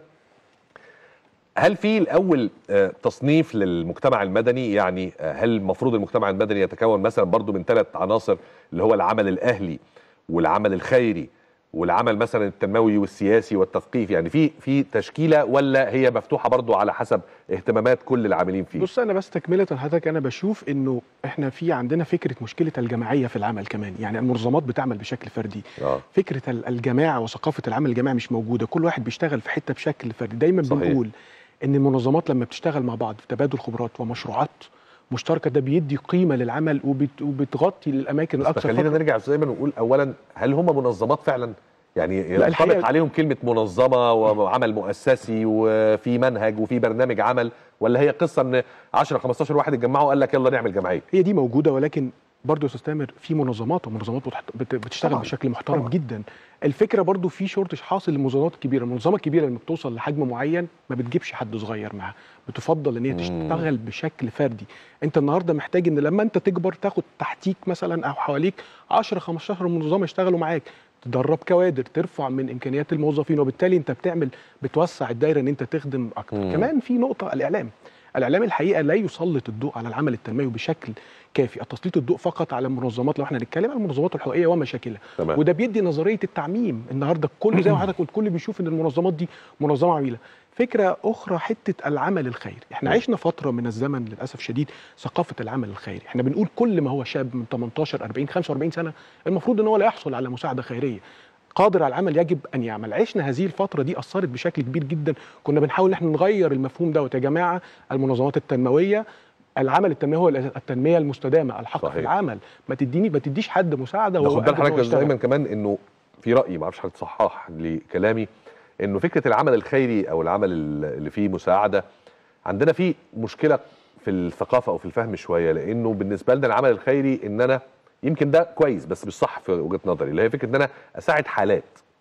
[SPEAKER 1] هل في الاول آه، تصنيف للمجتمع المدني يعني آه، هل المفروض المجتمع المدني يتكون مثلا برضو من ثلاث عناصر اللي هو العمل الاهلي والعمل الخيري والعمل مثلا التنموي والسياسي والتثقيفي يعني في في تشكيله ولا هي مفتوحه برضو على حسب اهتمامات كل العاملين فيه
[SPEAKER 9] بص انا بس تكمله لحضرتك انا بشوف انه احنا في عندنا فكره مشكله الجماعيه في العمل كمان يعني المنظمات بتعمل بشكل فردي
[SPEAKER 1] اه
[SPEAKER 9] فكره ال- الجماعه وثقافه العمل الجماعي مش موجوده كل واحد بيشتغل في حته بشكل فردي دايما
[SPEAKER 1] صحيح.
[SPEAKER 9] بنقول ان المنظمات لما بتشتغل مع بعض في تبادل خبرات ومشروعات مشتركه ده بيدي قيمه للعمل وبت وبتغطي الاماكن
[SPEAKER 1] بس
[SPEAKER 9] الاكثر
[SPEAKER 1] خلينا
[SPEAKER 9] فقر.
[SPEAKER 1] نرجع يا استاذ ايمن ونقول اولا هل هم منظمات فعلا؟ يعني
[SPEAKER 9] لا،
[SPEAKER 1] ينطبق
[SPEAKER 9] الحقيقة-
[SPEAKER 1] عليهم كلمه منظمه وعمل مؤسسي وفي منهج وفي برنامج عمل ولا هي قصه ان 10 15 واحد اتجمعوا وقال لك يلا نعمل جمعيه؟
[SPEAKER 9] هي دي موجوده ولكن برضه يا استاذ تامر في منظمات ومنظمات بتحت- بت- بتشتغل
[SPEAKER 10] طبعاً،
[SPEAKER 9] بشكل محترم
[SPEAKER 10] طبعاً.
[SPEAKER 9] جدا الفكره برضه في شورتج حاصل للمنظمات الكبيره المنظمه الكبيره لما بتوصل لحجم معين ما بتجيبش حد صغير معاها بتفضل ان هي تشتغل بشكل فردي انت النهارده محتاج ان لما انت تكبر تاخد تحتيك مثلا او حواليك 10 15 منظمه يشتغلوا معاك تدرب كوادر ترفع من امكانيات الموظفين وبالتالي انت بتعمل بتوسع الدايره ان انت تخدم اكتر
[SPEAKER 1] مم.
[SPEAKER 9] كمان في نقطه الاعلام الاعلام الحقيقه لا يسلط الضوء على العمل التنموي بشكل كافي تسليط الضوء فقط على المنظمات لو احنا هنتكلم عن المنظمات الحقوقيه ومشاكلها
[SPEAKER 1] تمام.
[SPEAKER 9] وده بيدي نظريه التعميم النهارده الكل زي ما حضرتك قلت الكل بيشوف ان المنظمات دي منظمه عميله فكره اخرى حته العمل الخيري احنا عشنا فتره من الزمن للاسف شديد ثقافه العمل الخيري احنا بنقول كل ما هو شاب من 18 40 45 سنه المفروض ان هو لا يحصل على مساعده خيريه قادر على العمل يجب ان يعمل عشنا هذه الفتره دي اثرت بشكل كبير جدا كنا بنحاول ان احنا نغير المفهوم دوت يا جماعه المنظمات التنمويه العمل التنموي هو التنميه المستدامه الحق
[SPEAKER 1] صحيح.
[SPEAKER 9] في العمل ما تديني ما تديش حد مساعده
[SPEAKER 1] ناخد
[SPEAKER 9] وهو
[SPEAKER 1] بال
[SPEAKER 9] قادر إن
[SPEAKER 1] حضرتك
[SPEAKER 9] هو
[SPEAKER 1] يا استاذ
[SPEAKER 9] يشتغل.
[SPEAKER 1] ايمن كمان انه في راي ما اعرفش حضرتك تصحح لكلامي انه فكره العمل الخيري او العمل اللي فيه مساعده عندنا في مشكله في الثقافه او في الفهم شويه لانه بالنسبه لنا العمل الخيري ان انا يمكن ده كويس بس مش صح في وجهه نظري اللي هي فكره ان انا اساعد حالات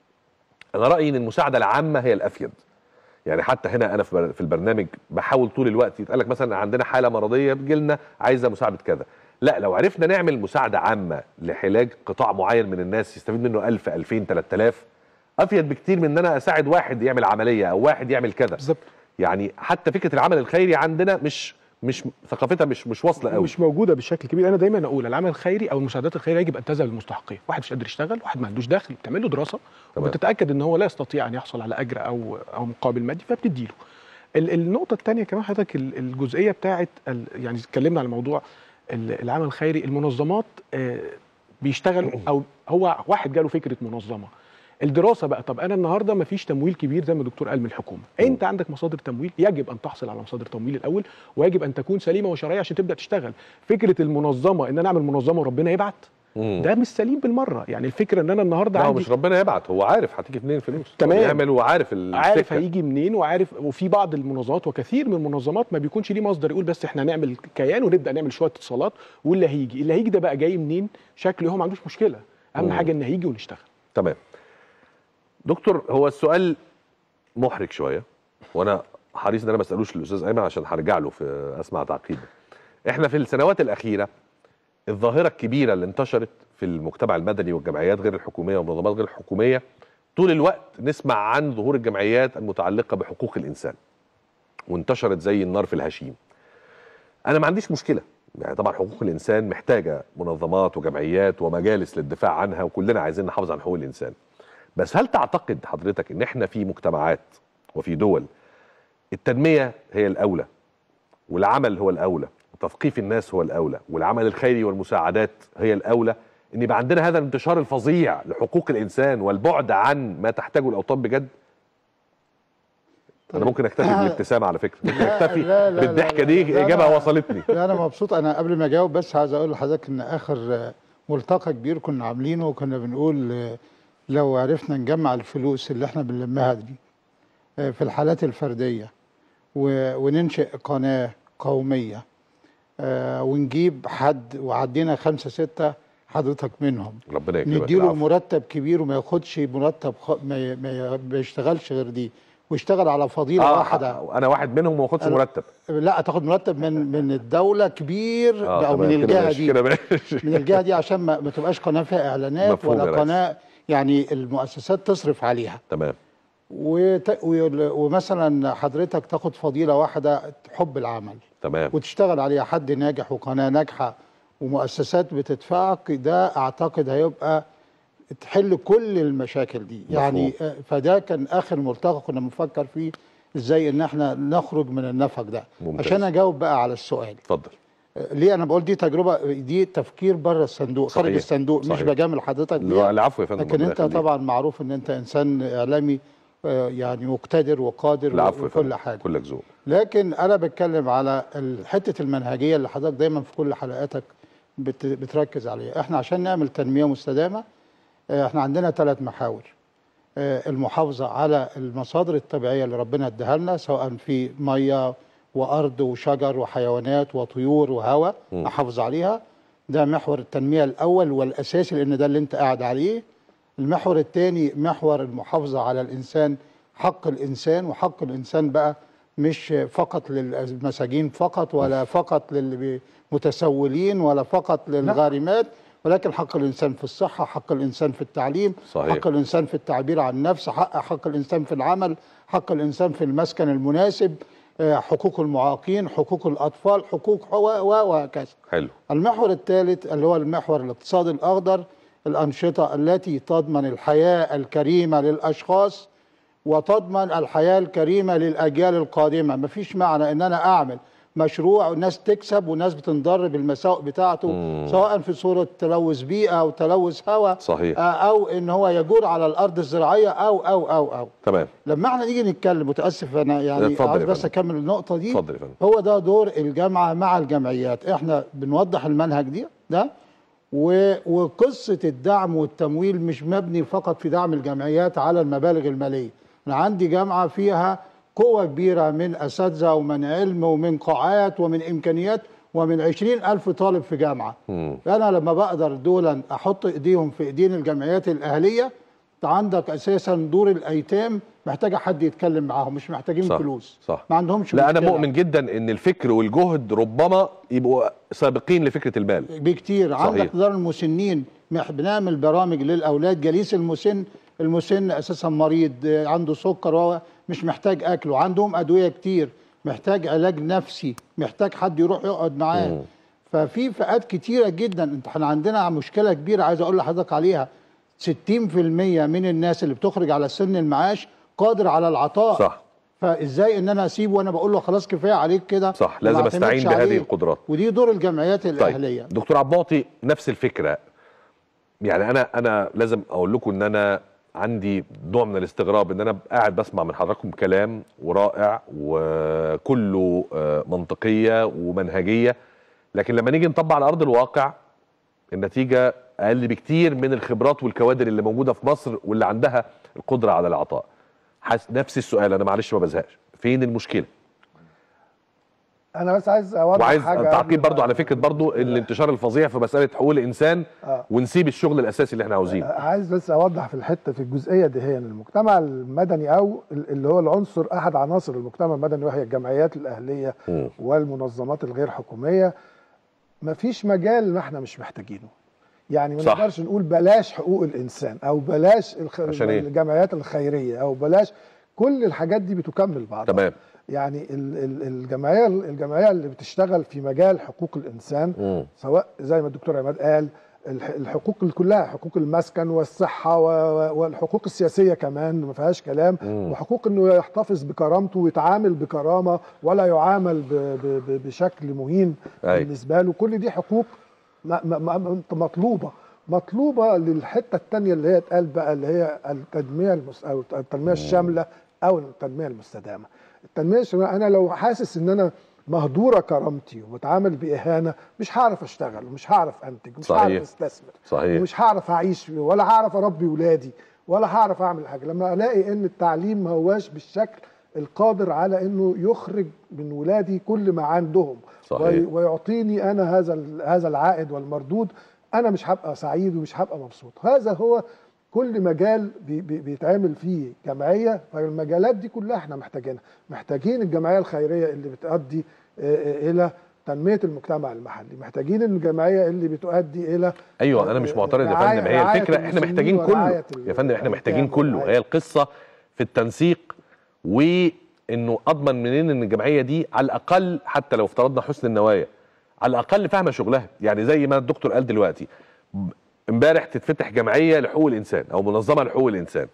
[SPEAKER 1] انا رايي ان المساعده العامه هي الافيد يعني حتى هنا انا في بر- في البرنامج بحاول طول الوقت يتقال لك مثلا عندنا حاله مرضيه بتجي لنا عايزه مساعده كذا لا لو عرفنا نعمل مساعده عامه لعلاج قطاع معين من الناس يستفيد منه 1000 2000 3000 افيد بكتير من ان انا اساعد واحد يعمل عمليه او واحد يعمل كذا
[SPEAKER 9] بالظبط
[SPEAKER 1] يعني حتى فكره العمل الخيري عندنا مش مش ثقافتها مش مش واصله قوي
[SPEAKER 9] مش موجوده بشكل كبير انا دايما اقول العمل الخيري او المساعدات الخيريه يجب ان تذهب للمستحقين واحد مش قادر يشتغل واحد ما عندوش دخل بتعمل له دراسه
[SPEAKER 1] تمام.
[SPEAKER 9] وبتتاكد ان هو لا يستطيع ان يحصل على اجر او او مقابل مادي فبتديله ال- النقطه الثانيه كمان حضرتك ال- الجزئيه بتاعه ال- يعني اتكلمنا على موضوع ال- العمل الخيري المنظمات آه، بيشتغلوا او هو واحد جاله فكره منظمه الدراسه بقى طب انا النهارده ما فيش تمويل كبير زي ما الدكتور قال من الحكومه انت عندك مصادر تمويل يجب ان تحصل على مصادر تمويل الاول ويجب ان تكون سليمه وشرعيه عشان تبدا تشتغل فكره المنظمه ان انا اعمل منظمه وربنا يبعت
[SPEAKER 1] مم.
[SPEAKER 9] ده مش سليم بالمره يعني الفكره ان انا النهارده
[SPEAKER 1] لا هو
[SPEAKER 9] عندي
[SPEAKER 1] مش ربنا يبعت هو عارف هتيجي منين الفلوس
[SPEAKER 9] تمام.
[SPEAKER 1] هو يعمل وعارف السكة.
[SPEAKER 9] عارف هيجي منين وعارف وفي بعض المنظمات وكثير من المنظمات ما بيكونش ليه مصدر يقول بس احنا هنعمل كيان ونبدا نعمل شويه اتصالات واللي هيجي اللي هيجي ده بقى جاي منين شكله هو ما عندوش مشكله اهم
[SPEAKER 1] مم.
[SPEAKER 9] حاجه ان هيجي ونشتغل
[SPEAKER 1] تمام دكتور هو السؤال محرج شويه وانا حريص ان انا ما اسالوش الاستاذ ايمن عشان هرجع له في اسمع تعقيبه احنا في السنوات الاخيره الظاهره الكبيره اللي انتشرت في المجتمع المدني والجمعيات غير الحكوميه والمنظمات غير الحكوميه طول الوقت نسمع عن ظهور الجمعيات المتعلقه بحقوق الانسان وانتشرت زي النار في الهشيم انا ما عنديش مشكله يعني طبعا حقوق الانسان محتاجه منظمات وجمعيات ومجالس للدفاع عنها وكلنا عايزين نحافظ على حقوق الانسان بس هل تعتقد حضرتك ان احنا في مجتمعات وفي دول التنميه هي الاولى والعمل هو الاولى وتثقيف الناس هو الاولى والعمل الخيري والمساعدات هي الاولى ان يبقى عندنا هذا الانتشار الفظيع لحقوق الانسان والبعد عن ما تحتاجه الاوطان بجد انا ممكن اكتفي
[SPEAKER 8] آه.
[SPEAKER 1] بالابتسامه على فكره ممكن اكتفي
[SPEAKER 8] لا، لا،
[SPEAKER 1] بالضحكه
[SPEAKER 8] لا،
[SPEAKER 1] دي
[SPEAKER 8] لا، لا،
[SPEAKER 1] اجابه
[SPEAKER 8] لا.
[SPEAKER 1] وصلتني
[SPEAKER 8] لا انا مبسوط انا قبل ما اجاوب بس عايز اقول لحضرتك ان اخر آه، ملتقى كبير كنا عاملينه وكنا بنقول آه، لو عرفنا نجمع الفلوس اللي احنا بنلمها دي آه، في الحالات الفرديه و- وننشئ قناه قوميه آه ونجيب حد وعدينا خمسة ستة حضرتك منهم
[SPEAKER 1] ربنا يكرمك
[SPEAKER 8] نديله
[SPEAKER 1] العفو.
[SPEAKER 8] مرتب كبير وما ياخدش مرتب خ... ما, ي... ما, ي... ما يشتغلش غير دي ويشتغل على فضيلة
[SPEAKER 1] آه
[SPEAKER 8] واحدة
[SPEAKER 1] انا واحد منهم وما باخدش
[SPEAKER 8] أنا-
[SPEAKER 1] مرتب
[SPEAKER 8] لا تاخد مرتب من من الدولة كبير
[SPEAKER 1] آه،
[SPEAKER 8] او
[SPEAKER 1] تمام،
[SPEAKER 8] من
[SPEAKER 1] كده
[SPEAKER 8] الجهة
[SPEAKER 1] ماشي،
[SPEAKER 8] دي
[SPEAKER 1] كده ماشي.
[SPEAKER 8] من الجهة دي عشان ما, ما تبقاش قناة فيها اعلانات
[SPEAKER 1] مفهوم يا
[SPEAKER 8] ولا
[SPEAKER 1] ريس.
[SPEAKER 8] قناة يعني المؤسسات تصرف عليها
[SPEAKER 1] تمام
[SPEAKER 8] وت... وال- ومثلا حضرتك تاخد فضيلة واحدة حب العمل
[SPEAKER 1] تمام
[SPEAKER 8] وتشتغل عليها حد ناجح وقناة ناجحة ومؤسسات بتدفعك ده اعتقد هيبقى تحل كل المشاكل دي يعني آه، فده كان اخر ملتقى كنا بنفكر فيه ازاي ان احنا نخرج من النفق ده
[SPEAKER 1] ممتاز.
[SPEAKER 8] عشان اجاوب بقى على السؤال
[SPEAKER 1] اتفضل
[SPEAKER 8] آه، ليه انا بقول دي تجربه دي تفكير بره الصندوق خارج
[SPEAKER 1] صحيح.
[SPEAKER 8] الصندوق مش
[SPEAKER 1] صحيح.
[SPEAKER 8] بجامل حضرتك
[SPEAKER 1] لا،
[SPEAKER 8] بيها
[SPEAKER 1] العفو يا فندم،
[SPEAKER 8] لكن
[SPEAKER 1] ربنا
[SPEAKER 8] انت
[SPEAKER 1] يخليك.
[SPEAKER 8] طبعا معروف ان انت انسان اعلامي آه، يعني مقتدر وقادر
[SPEAKER 1] العفو يا
[SPEAKER 8] وكل
[SPEAKER 1] فندم
[SPEAKER 8] حاجه
[SPEAKER 1] كلك ذوق
[SPEAKER 8] لكن انا بتكلم على ال- حته المنهجيه اللي حضرتك دايما في كل حلقاتك بت- بتركز عليها احنا عشان نعمل تنميه مستدامه آه، احنا عندنا ثلاث محاور آه، المحافظه على المصادر الطبيعيه اللي ربنا اداها لنا سواء في ميه وارض وشجر وحيوانات وطيور وهواء
[SPEAKER 11] مم.
[SPEAKER 8] نحافظ عليها ده محور التنميه الاول والاساسي لان ده اللي انت قاعد عليه المحور الثاني محور المحافظه على الانسان حق الانسان وحق الانسان بقى مش فقط للمساجين فقط ولا فقط للمتسولين ولا فقط للغارمات ولكن حق الانسان في الصحه حق الانسان في التعليم
[SPEAKER 1] صحيح.
[SPEAKER 8] حق الانسان في التعبير عن النفس حق حق الانسان في العمل حق الانسان في المسكن المناسب آه، حقوق المعاقين حقوق الاطفال حقوق و- و- وهكذا
[SPEAKER 1] حلو
[SPEAKER 8] المحور الثالث اللي هو المحور الاقتصادي الأخضر الأنشطة التي تضمن الحياة الكريمة للأشخاص وتضمن الحياة الكريمة للأجيال القادمة مفيش معنى أن أنا أعمل مشروع والناس تكسب والناس بتنضر بالمساوئ بتاعته
[SPEAKER 1] مم.
[SPEAKER 8] سواء في صورة تلوث بيئة أو تلوث هواء
[SPEAKER 1] صحيح.
[SPEAKER 8] آه، أو أن هو يجور على الأرض الزراعية أو أو أو أو
[SPEAKER 1] تمام
[SPEAKER 8] لما احنا نيجي نتكلم متاسف انا يعني
[SPEAKER 1] اتفضل
[SPEAKER 8] عاوز
[SPEAKER 1] يا
[SPEAKER 8] بس
[SPEAKER 1] فندم.
[SPEAKER 8] اكمل النقطه دي
[SPEAKER 1] اتفضل يا فندم.
[SPEAKER 8] هو ده دور الجامعه مع الجمعيات احنا بنوضح المنهج دي ده و- وقصه الدعم والتمويل مش مبني فقط في دعم الجمعيات على المبالغ الماليه انا عندي جامعه فيها قوه كبيره من اساتذه ومن علم ومن قاعات ومن امكانيات ومن عشرين ألف طالب في جامعه
[SPEAKER 1] مم.
[SPEAKER 8] انا لما بقدر دولا احط ايديهم في ايدين الجمعيات الاهليه انت عندك اساسا دور الايتام محتاجه حد يتكلم معاهم مش محتاجين
[SPEAKER 1] صح
[SPEAKER 8] فلوس
[SPEAKER 1] صح
[SPEAKER 8] ما عندهمش
[SPEAKER 1] لا انا
[SPEAKER 8] مشكلة.
[SPEAKER 1] مؤمن جدا ان الفكر والجهد ربما يبقوا سابقين لفكره المال
[SPEAKER 8] بكتير
[SPEAKER 1] صحيح.
[SPEAKER 8] عندك دار المسنين مح- بنعمل برامج للاولاد جليس المسن المسن اساسا مريض آه، عنده سكر وهو مش محتاج اكل وعندهم ادويه كتير محتاج علاج نفسي محتاج حد يروح يقعد معاه
[SPEAKER 1] مم.
[SPEAKER 8] ففي فئات كتيره جدا انت احنا عندنا مشكله كبيره عايز اقول لحضرتك عليها 60% من الناس اللي بتخرج على سن المعاش قادر على العطاء
[SPEAKER 1] صح
[SPEAKER 8] فازاي ان انا اسيبه وانا بقول له خلاص كفايه عليك كده
[SPEAKER 1] صح
[SPEAKER 8] وما
[SPEAKER 1] لازم
[SPEAKER 8] اعتمدش
[SPEAKER 1] استعين بهذه
[SPEAKER 8] عليه.
[SPEAKER 1] القدرات
[SPEAKER 8] ودي دور الجمعيات الاهليه
[SPEAKER 1] طيب دكتور عباطي نفس الفكره يعني انا انا لازم اقول لكم ان انا عندي نوع من الاستغراب ان انا قاعد بسمع من حضراتكم كلام ورائع وكله آه، منطقيه ومنهجيه لكن لما نيجي نطبق على ارض الواقع النتيجه اقل بكتير من الخبرات والكوادر اللي موجوده في مصر واللي عندها القدره على العطاء حس نفس السؤال انا معلش ما بزهقش فين المشكله
[SPEAKER 10] انا بس عايز اوضح
[SPEAKER 1] وعايز
[SPEAKER 10] حاجه
[SPEAKER 1] تعقيب
[SPEAKER 10] قبل
[SPEAKER 1] برضو على فكره برضو الانتشار الفظيع في مساله حقوق الانسان
[SPEAKER 10] آه.
[SPEAKER 1] ونسيب الشغل الاساسي اللي احنا عاوزينه
[SPEAKER 10] عايز بس اوضح في الحته في الجزئيه دي هي إن المجتمع المدني او اللي هو العنصر احد عناصر المجتمع المدني وهي الجمعيات الاهليه
[SPEAKER 1] مم.
[SPEAKER 10] والمنظمات الغير حكوميه مفيش مجال ما احنا مش محتاجينه يعني ما
[SPEAKER 1] صح.
[SPEAKER 10] نقدرش نقول بلاش حقوق الانسان او بلاش الخ...
[SPEAKER 1] عشان إيه؟
[SPEAKER 10] الجمعيات الخيريه او بلاش كل الحاجات دي بتكمل بعضها
[SPEAKER 1] تمام
[SPEAKER 10] يعني ال- ال- الجمعيه الجمعيه اللي بتشتغل في مجال حقوق الانسان
[SPEAKER 1] مم.
[SPEAKER 10] سواء زي ما الدكتور عماد قال الح- الحقوق كلها حقوق المسكن والصحه و- و- والحقوق السياسيه كمان ما فيهاش كلام
[SPEAKER 1] مم.
[SPEAKER 10] وحقوق انه يحتفظ بكرامته ويتعامل بكرامه ولا يعامل ب- ب- ب- بشكل مهين
[SPEAKER 1] أي.
[SPEAKER 10] بالنسبه له كل دي حقوق م- م- م- مطلوبه مطلوبه للحته الثانيه اللي هي اتقال بقى اللي هي التنميه المس... او التنميه الشامله او التنميه المستدامه التنميه الشامله انا لو حاسس ان انا مهدوره كرامتي وبتعامل باهانه مش هعرف اشتغل ومش هعرف انتج مش
[SPEAKER 1] صحيح.
[SPEAKER 10] هعرف استثمر
[SPEAKER 1] صحيح
[SPEAKER 10] ومش هعرف اعيش ولا هعرف اربي ولادي ولا هعرف اعمل حاجه لما الاقي ان التعليم ما هواش بالشكل القادر على انه يخرج من ولادي كل ما عندهم
[SPEAKER 1] صحيح.
[SPEAKER 10] وي- ويعطيني انا هذا ال- هذا العائد والمردود انا مش هبقى سعيد ومش هبقى مبسوط هذا هو كل مجال بي بي بيتعمل فيه جمعيه فالمجالات دي كلها احنا محتاجينها محتاجين الجمعيه الخيريه اللي بتؤدي آه، آه، الى تنميه المجتمع المحلي محتاجين الجمعيه اللي بتؤدي الى
[SPEAKER 1] ايوه انا مش معترض يا
[SPEAKER 10] رعاية-
[SPEAKER 1] فندم هي
[SPEAKER 10] رعاية
[SPEAKER 1] الفكره احنا
[SPEAKER 10] المسنين
[SPEAKER 1] محتاجين كله
[SPEAKER 10] ورعاية ال-
[SPEAKER 1] يا فندم احنا محتاجين
[SPEAKER 10] الأيتام
[SPEAKER 1] كله
[SPEAKER 10] والرعاية.
[SPEAKER 1] هي القصه في التنسيق وانه اضمن منين ان الجمعيه دي على الاقل حتى لو افترضنا حسن النوايا على الاقل فاهمه شغلها يعني زي ما الدكتور قال دلوقتي ب- امبارح تتفتح جمعيه لحقوق الانسان او منظمه لحقوق الانسان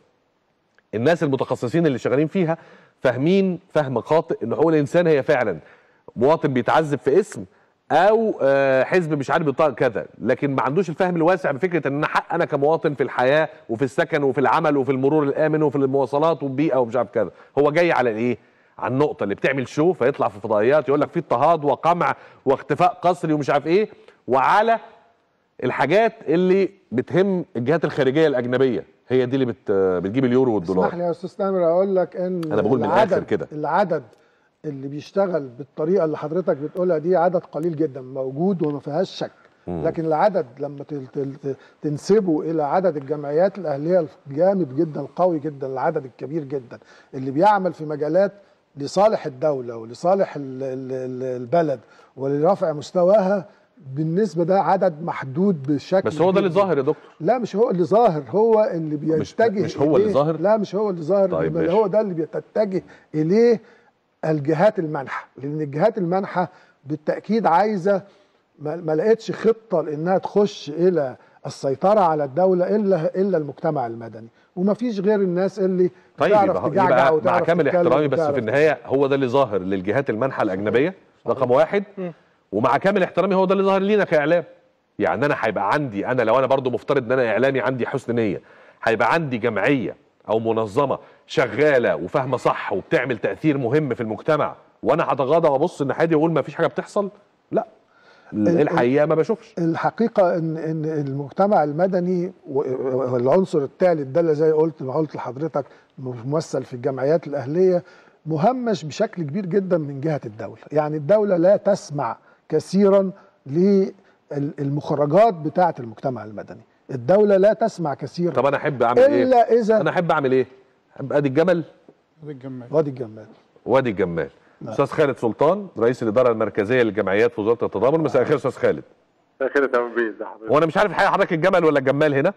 [SPEAKER 1] الناس المتخصصين اللي شغالين فيها فاهمين فهم خاطئ ان حقوق الانسان هي فعلا مواطن بيتعذب في اسم او آه، حزب مش عارف بيطاق كذا لكن ما عندوش الفهم الواسع بفكره ان أنا حق انا كمواطن في الحياه وفي السكن وفي العمل وفي المرور الامن وفي المواصلات والبيئه ومش عارف كذا هو جاي على الايه على النقطه اللي بتعمل شو فيطلع في فضائيات يقول لك في اضطهاد وقمع واختفاء قسري ومش عارف ايه وعلى الحاجات اللي بتهم الجهات الخارجيه الاجنبيه هي دي اللي بت بتجيب اليورو والدولار
[SPEAKER 10] اسمح لي يا استاذ تامر اقول لك ان
[SPEAKER 1] أنا بقول من
[SPEAKER 10] العدد-
[SPEAKER 1] الآخر كده.
[SPEAKER 10] العدد اللي بيشتغل بالطريقه اللي حضرتك بتقولها دي عدد قليل جدا موجود وما فيهاش شك
[SPEAKER 1] مم.
[SPEAKER 10] لكن العدد لما تل- تل- ت- تنسبه الى عدد الجمعيات الاهليه الجامد جدا القوي جدا العدد الكبير جدا اللي بيعمل في مجالات لصالح الدوله ولصالح ال- ال- ال- البلد ولرفع مستواها بالنسبه ده عدد محدود بشكل
[SPEAKER 1] بس هو ده اللي
[SPEAKER 10] كبير
[SPEAKER 1] ظاهر يا دكتور
[SPEAKER 10] لا مش هو اللي ظاهر هو اللي بيتجه
[SPEAKER 1] مش هو اللي
[SPEAKER 10] إليه-
[SPEAKER 1] ظاهر؟
[SPEAKER 10] لا مش هو اللي ظاهر
[SPEAKER 1] طيب
[SPEAKER 10] طيب
[SPEAKER 1] ماشي.
[SPEAKER 10] هو ده اللي بتتجه اليه الجهات المانحه لان الجهات المانحه بالتاكيد عايزه ما ما لقيتش خطه لانها تخش الى السيطره على الدوله الا الا المجتمع المدني وما فيش غير الناس اللي
[SPEAKER 1] طيب
[SPEAKER 10] تعرف
[SPEAKER 1] يبقى,
[SPEAKER 10] تجعجع
[SPEAKER 1] يبقى مع
[SPEAKER 10] وتعرف
[SPEAKER 1] كامل
[SPEAKER 10] تتكلم
[SPEAKER 1] احترامي بس
[SPEAKER 10] وتعرف
[SPEAKER 1] في النهايه هو ده اللي ظاهر للجهات المانحه الاجنبيه رقم واحد ومع كامل احترامي هو ده اللي ظاهر لينا كاعلام يعني انا هيبقى عندي انا لو انا برضو مفترض ان انا اعلامي عندي حسن نيه هيبقى عندي جمعيه او منظمه شغاله وفاهمه صح وبتعمل تاثير مهم في المجتمع وانا هتغاضى وابص الناحيه دي واقول ما فيش حاجه بتحصل لا
[SPEAKER 10] ال-
[SPEAKER 1] الحقيقه ما بشوفش
[SPEAKER 10] الحقيقه ان ان المجتمع المدني و- والعنصر الثالث ده اللي زي قلت ما قلت لحضرتك ممثل في الجمعيات الاهليه مهمش بشكل كبير جدا من جهه الدوله، يعني الدوله لا تسمع كثيرا للمخرجات بتاعه المجتمع المدني، الدوله لا تسمع كثيرا
[SPEAKER 1] طب انا احب اعمل ايه
[SPEAKER 10] الا اذا
[SPEAKER 1] انا احب اعمل ايه احب ادي الجمل
[SPEAKER 8] الجمال
[SPEAKER 10] وادي الجمال
[SPEAKER 1] وادي الجمال استاذ خالد سلطان رئيس الاداره المركزيه للجمعيات في وزاره التضامن مساء الخير استاذ خالد
[SPEAKER 11] خير تمام بيه ازي حضرتك
[SPEAKER 1] وانا مش عارف الحقيقه حضرتك الجمل ولا الجمال هنا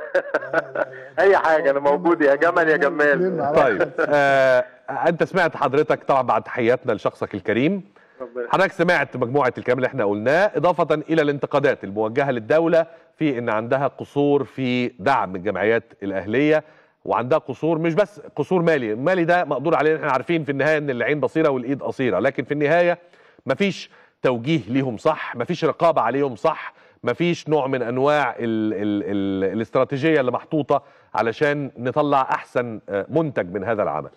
[SPEAKER 11] اي حاجه انا موجود يا جمل يا جمال
[SPEAKER 1] طيب آه انت سمعت حضرتك طبعا بعد تحياتنا لشخصك الكريم
[SPEAKER 11] ربنا
[SPEAKER 1] حضرتك سمعت مجموعه الكلام اللي احنا قلناه اضافه الى الانتقادات الموجهه للدوله في ان عندها قصور في دعم الجمعيات الاهليه وعندها قصور مش بس قصور مالي المالي ده مقدور عليه احنا عارفين في النهايه ان العين بصيره والايد قصيره لكن في النهايه مفيش توجيه ليهم صح مفيش رقابه عليهم صح مفيش نوع من انواع ال ال ال الاستراتيجيه اللي محطوطه علشان نطلع احسن آه، منتج من هذا العمل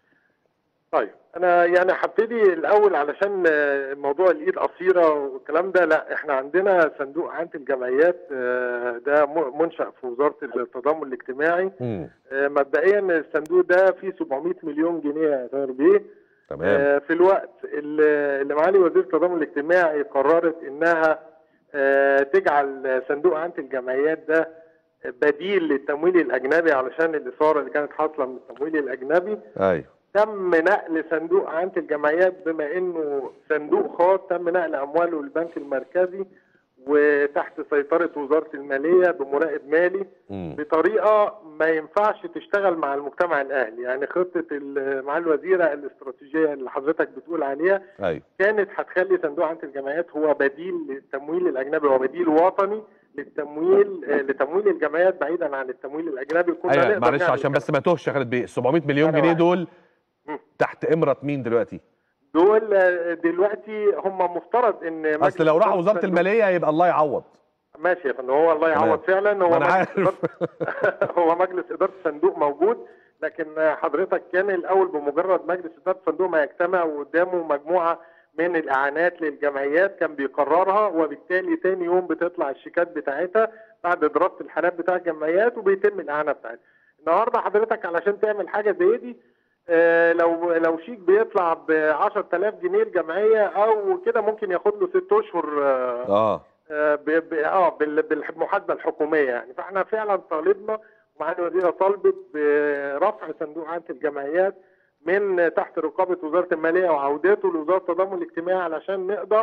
[SPEAKER 11] طيب انا يعني هبتدي الاول علشان آه، موضوع الايد قصيره والكلام ده لا احنا عندنا صندوق عامه الجمعيات آه، ده م- منشا في وزاره التضامن الاجتماعي
[SPEAKER 1] مم.
[SPEAKER 11] آه، مبدئيا الصندوق ده فيه 700 مليون جنيه يا طاهر بيه
[SPEAKER 1] تمام
[SPEAKER 11] آه، في الوقت اللي اللي معالي وزير التضامن الاجتماعي قررت انها آه، تجعل صندوق عامة الجمعيات ده بديل للتمويل الاجنبي علشان الاثاره اللي كانت حاصله من التمويل الاجنبي
[SPEAKER 1] ايوه
[SPEAKER 11] تم نقل صندوق عامة الجمعيات بما انه صندوق خاص تم نقل امواله للبنك المركزي وتحت سيطرة وزارة المالية بمراقب مالي
[SPEAKER 1] مم.
[SPEAKER 11] بطريقة ما ينفعش تشتغل مع المجتمع الأهلي يعني خطة ال- مع الوزيرة الاستراتيجية اللي حضرتك بتقول عليها
[SPEAKER 1] ايوه
[SPEAKER 11] كانت هتخلي صندوق عامة الجمعيات هو بديل للتمويل الأجنبي هو بديل وطني للتمويل آه، لتمويل الجمعيات بعيدا عن التمويل الأجنبي كنا
[SPEAKER 1] ايوه
[SPEAKER 11] نقدر
[SPEAKER 1] معلش
[SPEAKER 11] نعمل
[SPEAKER 1] عشان
[SPEAKER 11] كده.
[SPEAKER 1] بس ما توهش يا خالد بيه 700 مليون
[SPEAKER 11] أنا
[SPEAKER 1] جنيه
[SPEAKER 11] واحد.
[SPEAKER 1] دول
[SPEAKER 11] مم.
[SPEAKER 1] تحت امره مين دلوقتي؟
[SPEAKER 11] دول آه، دلوقتي هم مفترض ان مجلس
[SPEAKER 1] اصل لو راح
[SPEAKER 11] إدارة
[SPEAKER 1] وزاره
[SPEAKER 11] الصندوق-
[SPEAKER 1] الماليه يبقى الله يعوض
[SPEAKER 11] ماشي يا فندم هو الله
[SPEAKER 1] تمام.
[SPEAKER 11] يعوض فعلا هو
[SPEAKER 1] ما انا
[SPEAKER 11] مجلس
[SPEAKER 1] عارف
[SPEAKER 11] إدارة- هو مجلس اداره الصندوق موجود لكن حضرتك كان الاول بمجرد مجلس اداره الصندوق ما يجتمع وقدامه مجموعه من الاعانات للجمعيات كان بيقررها وبالتالي تاني يوم بتطلع الشيكات بتاعتها بعد دراسه الحالات بتاع الجمعيات وبيتم الاعانه بتاعتها. النهارده حضرتك علشان تعمل حاجه زي دي آه، لو لو شيك بيطلع ب 10000 جنيه الجمعيه او كده ممكن ياخد له ست اشهر آه،
[SPEAKER 1] اه
[SPEAKER 11] آه، ب- ب- اه بال- بالمحاسبه الحكوميه يعني فاحنا فعلا طالبنا ومعالي الوزيره طالبت برفع صندوق عامه الجمعيات من تحت رقابه وزاره الماليه وعودته لوزاره التضامن الاجتماعي علشان نقدر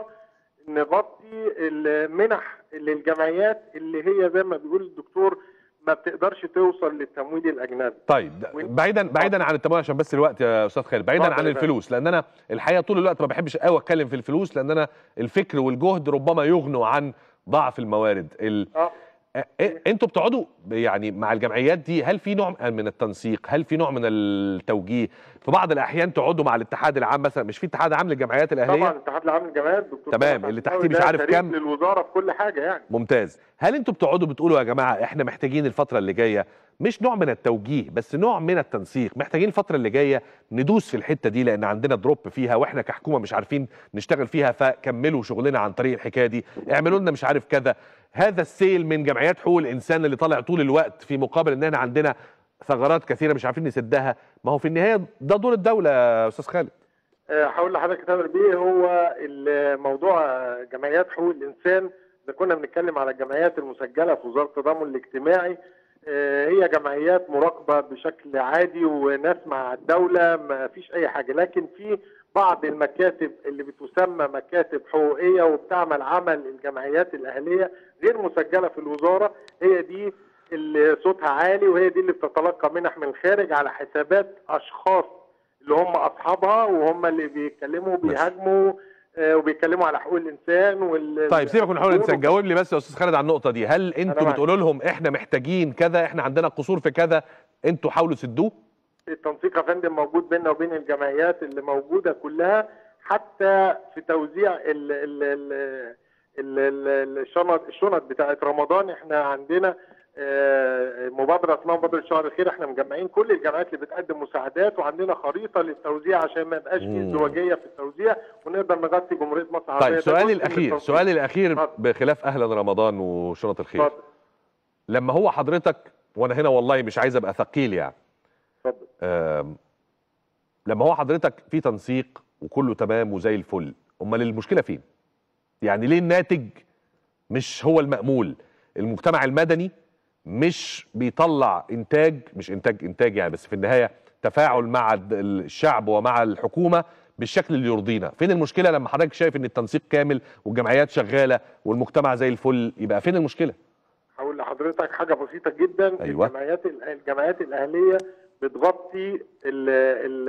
[SPEAKER 11] نغطي المنح للجمعيات اللي هي زي ما بيقول الدكتور ما بتقدرش توصل للتمويل الاجنبي
[SPEAKER 1] طيب ده- بعيدا بعيدا عن التمويل عشان بس الوقت يا استاذ خالد بعيدا
[SPEAKER 11] اتفضل
[SPEAKER 1] عن
[SPEAKER 11] يا فندم.
[SPEAKER 1] الفلوس لان انا الحقيقه طول الوقت ما بحبش قوي اتكلم في الفلوس لان انا الفكر والجهد ربما يغنوا عن ضعف الموارد ال...
[SPEAKER 11] اه
[SPEAKER 1] إيه- انتوا بتقعدوا يعني مع الجمعيات دي هل في نوع من التنسيق هل في نوع من التوجيه في بعض الاحيان تقعدوا مع الاتحاد العام مثلا مش في اتحاد عام للجمعيات الاهليه
[SPEAKER 11] طبعا الاتحاد العام للجمعيات دكتور
[SPEAKER 1] تمام،
[SPEAKER 11] طارق
[SPEAKER 1] اللي
[SPEAKER 11] عبد
[SPEAKER 1] تحتيه مش
[SPEAKER 11] ده
[SPEAKER 1] عارف
[SPEAKER 11] شريك
[SPEAKER 1] كام.
[SPEAKER 11] للوزاره في كل حاجه يعني
[SPEAKER 1] ممتاز هل انتوا بتقعدوا بتقولوا يا جماعه احنا محتاجين الفتره اللي جايه مش نوع من التوجيه بس نوع من التنسيق محتاجين الفتره اللي جايه ندوس في الحته دي لان عندنا دروب فيها واحنا كحكومه مش عارفين نشتغل فيها فكملوا شغلنا عن طريق الحكايه دي اعملوا لنا مش عارف كذا هذا السيل من جمعيات حقوق الانسان اللي طالع طول الوقت في مقابل ان احنا عندنا ثغرات كثيره مش عارفين نسدها ما هو في النهايه ده دور الدوله يا استاذ خالد
[SPEAKER 11] آه، هقول لحضرتك يا تامر بيه هو الموضوع آه، جمعيات حقوق الانسان اذا كنا بنتكلم على الجمعيات المسجله في وزاره التضامن الاجتماعي آه، هي جمعيات مراقبه بشكل عادي وناس مع الدوله ما فيش اي حاجه لكن في بعض المكاتب اللي بتسمى مكاتب حقوقيه وبتعمل عمل الجمعيات الاهليه غير مسجله في الوزاره هي دي اللي صوتها عالي وهي دي اللي بتتلقى منح من الخارج على حسابات اشخاص اللي هم اصحابها وهم اللي بيتكلموا بيهاجموا آه، وبيتكلموا على حقوق الانسان وال
[SPEAKER 1] طيب سيبك من حقوق الانسان جاوب لي بس يا استاذ خالد على النقطه دي هل انتوا
[SPEAKER 11] معاك.
[SPEAKER 1] بتقولوا لهم احنا محتاجين كذا احنا عندنا قصور في كذا انتوا حاولوا سدوه
[SPEAKER 11] التنسيق يا فندم موجود بيننا وبين الجمعيات اللي موجوده كلها حتى في توزيع ال ال ال ال- ال- الشنط الشنط بتاعت رمضان احنا عندنا آه، مبادره اسمها مبادره شهر الخير احنا مجمعين كل الجمعيات اللي بتقدم مساعدات وعندنا خريطه للتوزيع عشان ما يبقاش فيه
[SPEAKER 1] مم.
[SPEAKER 11] ازدواجيه في التوزيع ونقدر نغطي جمهوريه مصر العربيه
[SPEAKER 1] طيب
[SPEAKER 11] ده
[SPEAKER 1] سؤالي
[SPEAKER 11] جزء من
[SPEAKER 1] الاخير
[SPEAKER 11] التنسيق.
[SPEAKER 1] سؤالي الاخير
[SPEAKER 11] اتفضل.
[SPEAKER 1] بخلاف اهلا رمضان وشنط الخير
[SPEAKER 11] اتفضل
[SPEAKER 1] لما هو حضرتك وانا هنا والله مش عايز ابقى ثقيل يعني
[SPEAKER 11] اتفضل
[SPEAKER 1] آم، لما هو حضرتك في تنسيق وكله تمام وزي الفل امال المشكله فين يعني ليه الناتج مش هو المأمول المجتمع المدني مش بيطلع انتاج مش انتاج انتاج يعني بس في النهايه تفاعل مع الد- الشعب ومع الحكومه بالشكل اللي يرضينا فين المشكله لما حضرتك شايف ان التنسيق كامل والجمعيات شغاله والمجتمع زي الفل يبقى فين المشكله
[SPEAKER 11] هقول لحضرتك حاجه بسيطه جدا
[SPEAKER 1] أيوة.
[SPEAKER 11] الجمعيات الجمعيات الاهليه بتغطي ال ال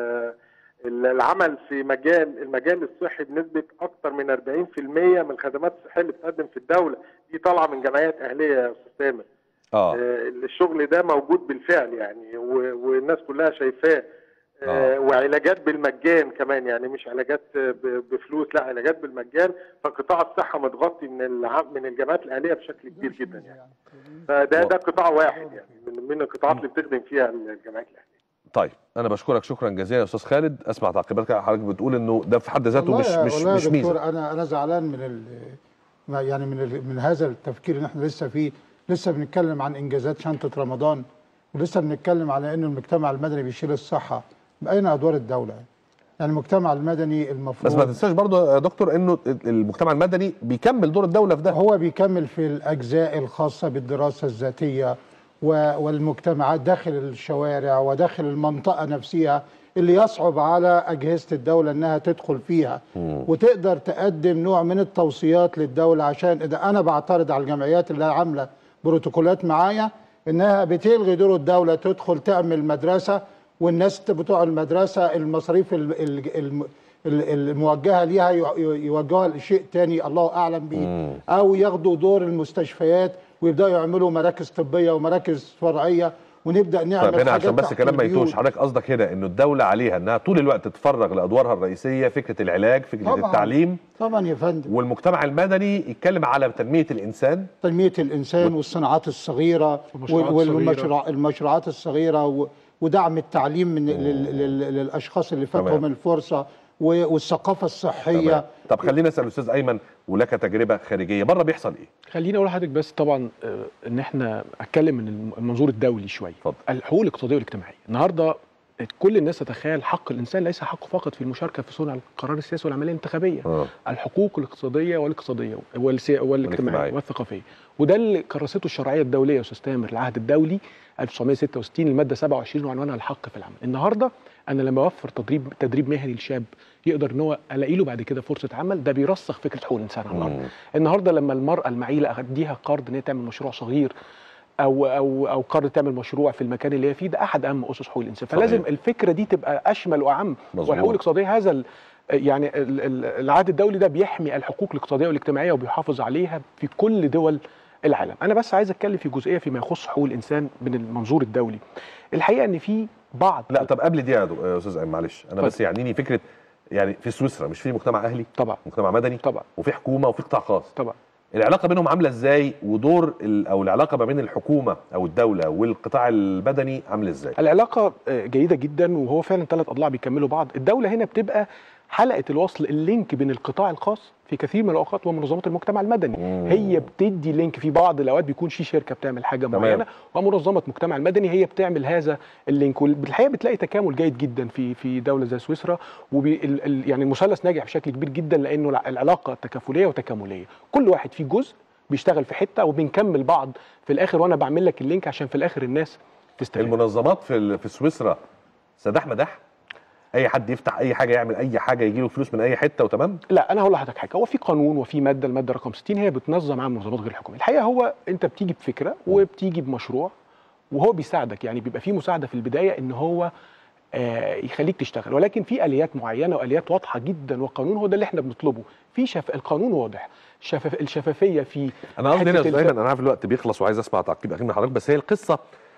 [SPEAKER 11] ال- العمل في مجال المجال الصحي بنسبه اكثر من 40% من الخدمات الصحيه اللي بتقدم في الدوله دي طالعه من جمعيات اهليه يا استاذ تامر
[SPEAKER 1] اه
[SPEAKER 11] آه، الشغل ده موجود بالفعل يعني و- والناس كلها شايفاه آه، وعلاجات بالمجان كمان يعني مش علاجات آه، ب- بفلوس لا علاجات بالمجان فقطاع الصحه متغطي من الع... من الجامعات الاهليه بشكل كبير جدا يعني فده ده قطاع واحد يعني من, من القطاعات اللي بتخدم فيها الجامعات الاهليه
[SPEAKER 1] طيب انا بشكرك شكرا جزيلا يا استاذ خالد اسمع تعقيباتك حضرتك بتقول انه ده في حد ذاته
[SPEAKER 8] والله
[SPEAKER 1] مش
[SPEAKER 8] يا-
[SPEAKER 1] مش
[SPEAKER 8] والله يا
[SPEAKER 1] مش
[SPEAKER 8] دكتور
[SPEAKER 1] ميزه
[SPEAKER 8] انا انا زعلان من ال ما- يعني من ال من هذا التفكير ان احنا لسه فيه لسه بنتكلم عن انجازات شنطه رمضان ولسه بنتكلم على انه المجتمع المدني بيشيل الصحه باين ادوار الدوله يعني المجتمع المدني المفروض
[SPEAKER 1] بس ما تنساش برضه يا دكتور انه المجتمع المدني بيكمل دور الدوله في ده
[SPEAKER 8] هو بيكمل في الاجزاء الخاصه بالدراسه الذاتيه و- والمجتمعات داخل الشوارع وداخل المنطقه نفسها اللي يصعب على اجهزه الدوله انها تدخل فيها وتقدر تقدم نوع من التوصيات للدوله عشان اذا انا بعترض على الجمعيات اللي عامله بروتوكولات معايا انها بتلغي دور الدوله تدخل تعمل مدرسه والناس بتوع المدرسه المصاريف ال- ال- الم- ال- الموجهه ليها يو- يو- يوجهوها لشيء تاني الله اعلم به او ياخدوا دور المستشفيات ويبداوا يعملوا مراكز طبيه ومراكز فرعيه ونبدا نعمل
[SPEAKER 1] طيب هنا
[SPEAKER 8] حاجات
[SPEAKER 1] عشان بس
[SPEAKER 8] تحت
[SPEAKER 1] الكلام ما
[SPEAKER 8] البيوت.
[SPEAKER 1] يتوهش حضرتك قصدك هنا انه الدوله عليها انها طول الوقت تتفرغ لادوارها الرئيسيه فكره العلاج فكره
[SPEAKER 8] طبعاً.
[SPEAKER 1] التعليم
[SPEAKER 8] طبعا يا فندم
[SPEAKER 1] والمجتمع المدني يتكلم على تنميه الانسان
[SPEAKER 8] تنميه الانسان والصناعات الصغيره
[SPEAKER 9] والمشروعات
[SPEAKER 8] والمشروع المشروعات الصغيره و- ودعم التعليم من لل- لل- للاشخاص اللي فاتهم
[SPEAKER 1] تمام.
[SPEAKER 8] الفرصه و- والثقافه الصحيه
[SPEAKER 1] تمام. طب خلينا نسال الاستاذ ايمن ولك تجربه خارجيه بره بيحصل ايه
[SPEAKER 9] خليني اقول لحضرتك بس طبعا آه، ان احنا اتكلم من الم- المنظور الدولي شويه
[SPEAKER 1] اتفضل.
[SPEAKER 9] الحقوق الاقتصاديه والاجتماعيه النهارده كل الناس تتخيل حق الانسان ليس حقه فقط في المشاركه في صنع القرار السياسي والعمليه الانتخابيه
[SPEAKER 1] اه
[SPEAKER 9] الحقوق الاقتصاديه والاقتصاديه والسي... والاجتماعيه
[SPEAKER 1] والاجتماعية.
[SPEAKER 9] والثقافيه وده اللي كرسته الشرعيه الدوليه يا استاذ تامر العهد الدولي 1966 الماده 27 وعنوانها الحق في العمل النهارده انا لما اوفر تدريب تدريب مهني للشاب يقدر ان هو الاقي له بعد كده فرصه عمل ده بيرسخ فكره حقوق الانسان على الارض
[SPEAKER 1] مم.
[SPEAKER 9] النهارده لما المراه المعيله اديها قرض ان هي تعمل مشروع صغير او او او قرض تعمل مشروع في المكان اللي هي فيه ده احد اهم اسس حقوق الانسان فلازم
[SPEAKER 1] صحيح.
[SPEAKER 9] الفكره دي تبقى اشمل واعم
[SPEAKER 1] مظبوط.
[SPEAKER 9] والحقوق الاقتصاديه هذا ال- يعني ال- ال- العهد الدولي ده بيحمي الحقوق الاقتصاديه والاجتماعيه وبيحافظ عليها في كل دول العالم انا بس عايز اتكلم في جزئيه فيما يخص حقوق الانسان من المنظور الدولي الحقيقه ان في بعض
[SPEAKER 1] لا طب قبل دي يا دو- يا استاذ ايمن معلش انا
[SPEAKER 9] اتفضل.
[SPEAKER 1] بس يعنيني فكره يعني في سويسرا مش في مجتمع اهلي
[SPEAKER 9] طبعا
[SPEAKER 1] مجتمع مدني
[SPEAKER 9] طبعا
[SPEAKER 1] وفي حكومه وفي قطاع خاص
[SPEAKER 9] طبعا
[SPEAKER 1] العلاقه بينهم عامله ازاي ودور ال- او العلاقه ما بين الحكومه او الدوله والقطاع المدني عامله ازاي
[SPEAKER 9] العلاقه آه، جيده جدا وهو فعلا ثلاث اضلاع بيكملوا بعض الدوله هنا بتبقى حلقه الوصل اللينك بين القطاع الخاص في كثير من الاوقات ومنظمات المجتمع المدني
[SPEAKER 1] مم.
[SPEAKER 9] هي بتدي لينك في بعض الاوقات بيكون في شركه بتعمل حاجه
[SPEAKER 1] تمام.
[SPEAKER 9] معينه ومنظمه مجتمع المدني هي بتعمل هذا اللينك والحقيقه بتلاقي تكامل جيد جدا في في دوله زي سويسرا وبي ال- ال- يعني المثلث ناجح بشكل كبير جدا لانه الع- العلاقه تكافليه وتكامليه كل واحد فيه جزء بيشتغل في حته وبنكمل بعض في الاخر وانا بعمل لك اللينك عشان في الاخر الناس تستفيد
[SPEAKER 1] المنظمات في ال- في سويسرا سداح مداح اي حد يفتح اي حاجه يعمل اي حاجه يجي له فلوس من اي حته وتمام
[SPEAKER 9] لا انا هقول لحضرتك حاجه هو في قانون وفي ماده الماده رقم 60 هي بتنظم عن المنظمات غير الحكوميه الحقيقه هو انت بتيجي بفكره وبتيجي بمشروع وهو بيساعدك يعني بيبقى في مساعده في البدايه ان هو آه يخليك تشتغل ولكن في اليات معينه واليات واضحه جدا والقانون هو ده اللي احنا بنطلبه في شف... القانون واضح شفاف... الشفافيه في
[SPEAKER 1] انا قصدي هنا يا
[SPEAKER 9] حتة
[SPEAKER 1] استاذ
[SPEAKER 9] الف-
[SPEAKER 1] ايمن انا عارف الوقت بيخلص وعايز اسمع تعقيب اخير من حضرتك بس هي القصه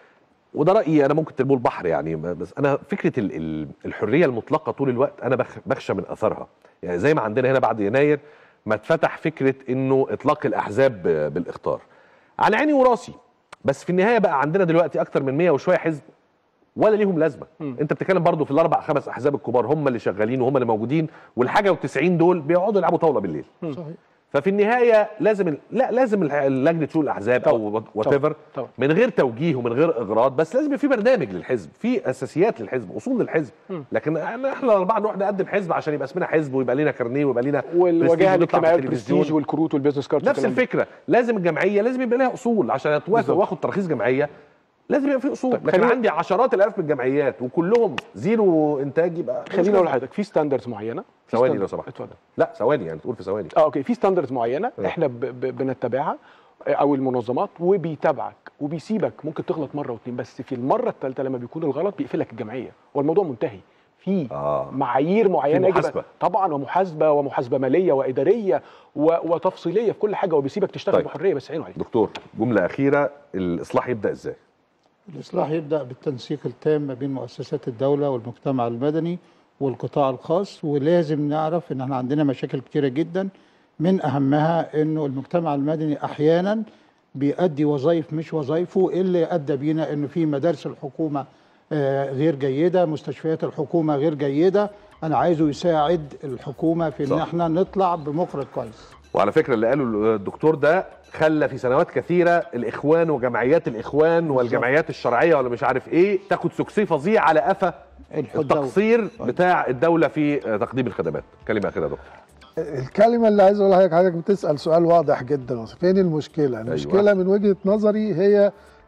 [SPEAKER 1] وده رايي انا ممكن ترموا البحر يعني بس انا فكره ال- ال- الحريه المطلقه طول الوقت انا بخ- بخشى من اثرها يعني زي ما عندنا هنا بعد يناير ما اتفتح فكره انه اطلاق الاحزاب ب- بالاخطار على عيني وراسي بس في النهايه بقى عندنا دلوقتي اكتر من 100 وشويه حزب ولا ليهم لازمه
[SPEAKER 9] مم.
[SPEAKER 1] انت بتتكلم برضو في الاربع خمس احزاب الكبار هم اللي شغالين وهم اللي موجودين والحاجه و90 دول بيقعدوا يلعبوا طاوله بالليل
[SPEAKER 10] صحيح
[SPEAKER 1] ففي النهايه لازم ال- لا لازم الح- لجنه شؤون الاحزاب او وات ايفر
[SPEAKER 9] طبعا.
[SPEAKER 1] من غير توجيه ومن غير اغراض بس لازم يبقى في برنامج للحزب في اساسيات للحزب اصول للحزب
[SPEAKER 9] مم.
[SPEAKER 1] لكن احنا احنا الاربعه نروح نقدم حزب عشان يبقى اسمنا حزب ويبقى لنا كارنيه ويبقى لنا
[SPEAKER 9] والوجاهه
[SPEAKER 1] برستيج ونطلع في
[SPEAKER 9] الاجتماعيه
[SPEAKER 1] التلفزيون.
[SPEAKER 9] والبرستيج والكروت والبيزنس كارد
[SPEAKER 1] نفس
[SPEAKER 9] والكلام ده.
[SPEAKER 1] الفكره لازم الجمعيه لازم يبقى لها اصول عشان اتوافق
[SPEAKER 9] بالظبط.
[SPEAKER 1] واخد ترخيص جمعيه لازم يبقى في اصول
[SPEAKER 9] طيب،
[SPEAKER 1] لكن
[SPEAKER 9] خلينا-
[SPEAKER 1] عندي عشرات الالاف من الجمعيات وكلهم زيرو انتاج يبقى
[SPEAKER 9] خليني اقول لحضرتك في ستاندردز معينه في
[SPEAKER 1] ثواني
[SPEAKER 9] standards-
[SPEAKER 1] لو سمحت.
[SPEAKER 9] اتفضل
[SPEAKER 1] لا ثواني يعني تقول في ثواني
[SPEAKER 9] اه اوكي في ستاندردز معينه
[SPEAKER 1] آه.
[SPEAKER 9] احنا ب ب بنتبعها آه، او المنظمات وبيتابعك وبيسيبك ممكن تغلط مره واثنين بس في المره الثالثه لما بيكون الغلط بيقفلك الجمعيه والموضوع منتهي في
[SPEAKER 1] اه
[SPEAKER 9] معايير معينه يجب-
[SPEAKER 1] محاسبة.
[SPEAKER 9] طبعا ومحاسبه ومحاسبه ماليه واداريه و وتفصيليه في كل حاجه وبيسيبك تشتغل
[SPEAKER 1] طيب.
[SPEAKER 9] بحريه بس عينه عليك
[SPEAKER 1] دكتور جمله اخيره الاصلاح يبدا ازاي
[SPEAKER 8] الإصلاح يبدأ بالتنسيق التام ما بين مؤسسات الدولة والمجتمع المدني والقطاع الخاص ولازم نعرف إن احنا عندنا مشاكل كتيرة جدا من أهمها إنه المجتمع المدني أحيانا بيأدي وظائف مش وظائفه اللي أدى بينا إنه في مدارس الحكومة آه، غير جيدة مستشفيات الحكومة غير جيدة أنا عايزه يساعد الحكومة في إن
[SPEAKER 1] صح.
[SPEAKER 8] احنا نطلع بمخرج كويس
[SPEAKER 1] وعلى فكره اللي قاله الدكتور ده خلى في سنوات كثيره الاخوان وجمعيات الاخوان والجمعيات الشرعيه ولا مش عارف ايه تاخد سكسي فظيع على قفا
[SPEAKER 8] الحدود.
[SPEAKER 1] التقصير بتاع الدوله في تقديم الخدمات كلمه اخيره يا دكتور
[SPEAKER 10] الكلمة اللي عايز اقولها لحضرتك حضرتك بتسأل سؤال واضح جدا فين المشكلة؟ المشكلة
[SPEAKER 1] أيوة.
[SPEAKER 10] من وجهة نظري هي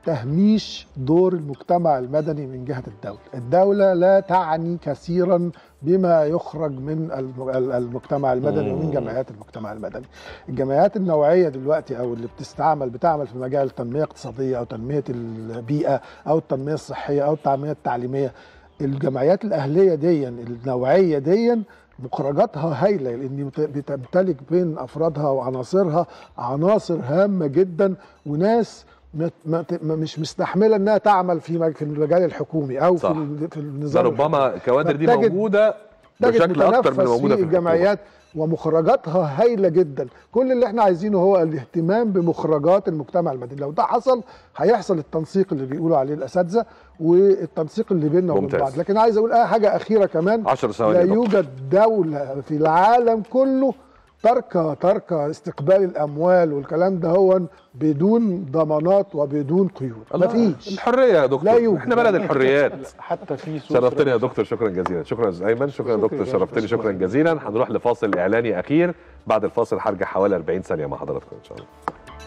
[SPEAKER 10] تهميش دور المجتمع المدني من جهة الدولة الدولة لا تعني كثيرا بما يخرج من الم- ال- المجتمع المدني ومن
[SPEAKER 1] مم.
[SPEAKER 10] جمعيات المجتمع المدني الجمعيات النوعية دلوقتي أو اللي بتستعمل بتعمل في مجال التنمية الاقتصادية أو تنمية البيئة أو التنمية الصحية أو التنمية التعليمية الجمعيات الأهلية دي النوعية دي مخرجاتها هايله لان بت- بتمتلك بين افرادها وعناصرها عناصر هامه جدا وناس ما- ما ت- ما- مش مستحمله انها تعمل في مج- في المجال الحكومي او
[SPEAKER 1] صح.
[SPEAKER 10] في ال- في
[SPEAKER 1] ده
[SPEAKER 10] النظام
[SPEAKER 1] ربما الكوادر دي
[SPEAKER 10] فتجد-
[SPEAKER 1] موجوده
[SPEAKER 10] تجد
[SPEAKER 1] بشكل اكتر من
[SPEAKER 10] بتنفس
[SPEAKER 1] موجوده
[SPEAKER 10] في
[SPEAKER 1] في الجمعيات
[SPEAKER 10] الجمعيات ومخرجاتها هايله جدا كل اللي احنا عايزينه هو الاهتمام بمخرجات المجتمع المدني لو ده حصل هيحصل التنسيق اللي بيقولوا عليه الاساتذه والتنسيق اللي بيننا وبين
[SPEAKER 1] ممتاز.
[SPEAKER 10] بعض لكن عايز اقول آه حاجه اخيره كمان
[SPEAKER 1] 10 ثواني
[SPEAKER 10] لا
[SPEAKER 1] يا دكتور.
[SPEAKER 10] يوجد دولة في العالم كله ترك ترك استقبال الاموال والكلام ده هو بدون ضمانات وبدون قيود مفيش
[SPEAKER 1] الحريه يا دكتور
[SPEAKER 10] لا يوجد.
[SPEAKER 1] احنا بلد الحريات
[SPEAKER 9] حتى في صورة
[SPEAKER 1] شرفتني يا دكتور شكرا جزيلا شكرا يا استاذ ايمن شكرا يا دكتور شرفتني شكرا جزيلا هنروح لفاصل اعلاني اخير بعد الفاصل هرجع حوالي 40 ثانيه مع حضراتكم ان شاء الله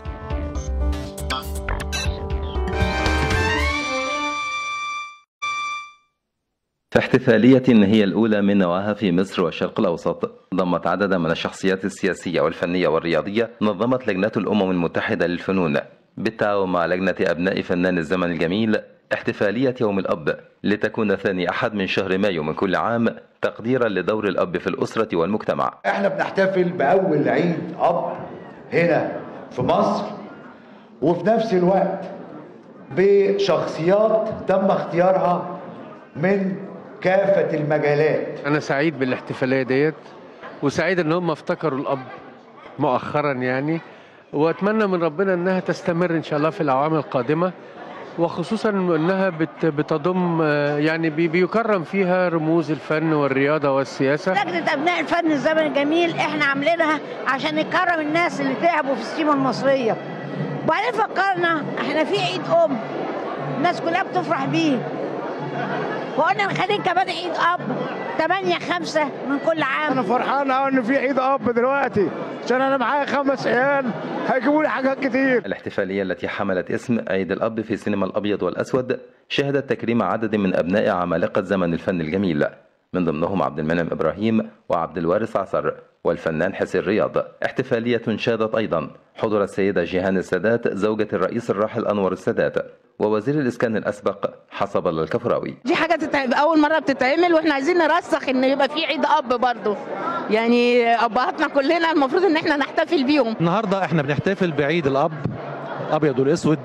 [SPEAKER 12] في احتفالية هي الأولى من نوعها في مصر والشرق الأوسط ضمت عددا من الشخصيات السياسية والفنية والرياضية نظمت لجنة الأمم المتحدة للفنون بالتعاون مع لجنة أبناء فنان الزمن الجميل احتفالية يوم الأب لتكون ثاني أحد من شهر مايو من كل عام تقديرا لدور الأب في الأسرة والمجتمع
[SPEAKER 13] احنا بنحتفل باول عيد اب هنا في مصر وفي نفس الوقت بشخصيات تم اختيارها من كافة المجالات
[SPEAKER 14] أنا سعيد بالاحتفالية ديت وسعيد إن هم افتكروا الأب مؤخرا يعني وأتمنى من ربنا إنها تستمر إن شاء الله في الأعوام القادمة وخصوصا إنها بت بتضم آه، يعني بي- بيكرم فيها رموز الفن والرياضة والسياسة
[SPEAKER 15] لجنة أبناء الفن الزمن الجميل إحنا عاملينها عشان نكرم الناس اللي تعبوا في السينما المصرية. وبعدين فكرنا إحنا في عيد أم الناس كلها بتفرح بيه. وقلنا نخليه كمان عيد أب 8 5 من كل عام.
[SPEAKER 16] انا فرحان قوي ان في عيد اب دلوقتي عشان انا معايا خمس عيال هيجيبوا لي حاجات كتير
[SPEAKER 12] الاحتفالية التي حملت اسم عيد الأب في سينما الأبيض والأسود شهدت تكريم عدد من أبناء عمالقة زمن الفن الجميل من ضمنهم عبد المنعم إبراهيم وعبد الوارث عصر والفنان حسين رياض احتفالية شهدت أيضا حضور السيدة جيهان السادات زوجة الرئيس الراحل أنور السادات ووزير الإسكان الأسبق حسب الله الكفراوي
[SPEAKER 17] دي حاجه تتعب اول مره بتتعمل واحنا عايزين نرسخ ان يبقى في عيد اب برضه يعني ابهاتنا كلنا المفروض ان احنا نحتفل بيهم
[SPEAKER 18] النهارده احنا بنحتفل بعيد الاب ابيض والاسود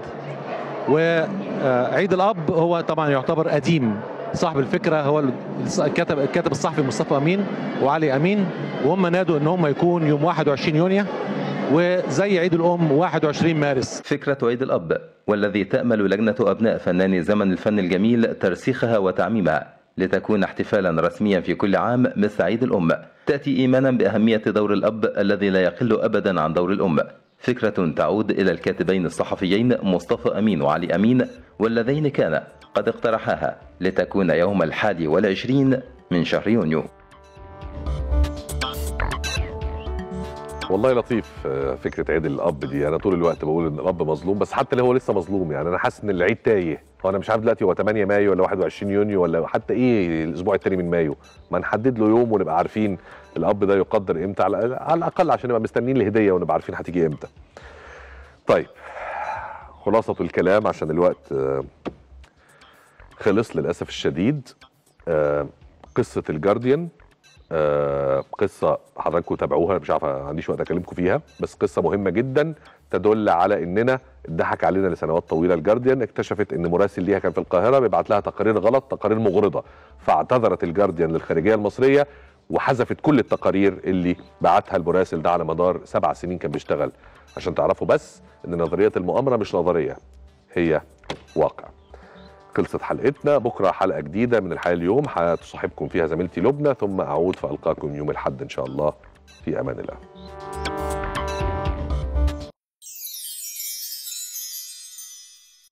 [SPEAKER 18] وعيد الاب هو طبعا يعتبر قديم صاحب الفكره هو الكاتب الكاتب الصحفي مصطفى امين وعلي امين وهم نادوا ان هم يكون يوم 21 يونيو وزي عيد الام 21 مارس
[SPEAKER 12] فكرة عيد الأب والذي تأمل لجنة أبناء فنان زمن الفن الجميل ترسيخها وتعميمها لتكون احتفالا رسميا في كل عام مثل عيد الأم تأتي إيمانا بأهمية دور الأب الذي لا يقل أبدا عن دور الأم فكرة تعود إلى الكاتبين الصحفيين مصطفى أمين وعلي أمين واللذين كان قد اقترحاها لتكون يوم الحادي والعشرين من شهر يونيو
[SPEAKER 1] والله لطيف آه، فكره عيد الاب دي انا طول الوقت بقول ان الاب مظلوم بس حتى لو هو لسه مظلوم يعني انا حاسس ان العيد تايه هو انا مش عارف دلوقتي هو 8 مايو ولا 21 يونيو ولا حتى ايه الاسبوع الثاني من مايو ما نحدد له يوم ونبقى عارفين الاب ده يقدر امتى على على الاقل عشان نبقى مستنيين الهديه ونبقى عارفين هتيجي امتى طيب خلاصه الكلام عشان الوقت آه، خلص للاسف الشديد آه، قصه الجارديان آه، قصه حضراتكم تابعوها مش عارف ما عنديش وقت اكلمكم فيها بس قصه مهمه جدا تدل على اننا اتضحك علينا لسنوات طويله الجارديان اكتشفت ان مراسل ليها كان في القاهره بيبعت لها تقارير غلط تقارير مغرضه فاعتذرت الجارديان للخارجيه المصريه وحذفت كل التقارير اللي بعتها المراسل ده على مدار سبع سنين كان بيشتغل عشان تعرفوا بس ان نظريه المؤامره مش نظريه هي واقع خلصت حلقتنا بكره حلقه جديده من الحياه اليوم هتصاحبكم فيها زميلتي لبنى ثم اعود فالقاكم يوم الاحد ان شاء الله في امان الله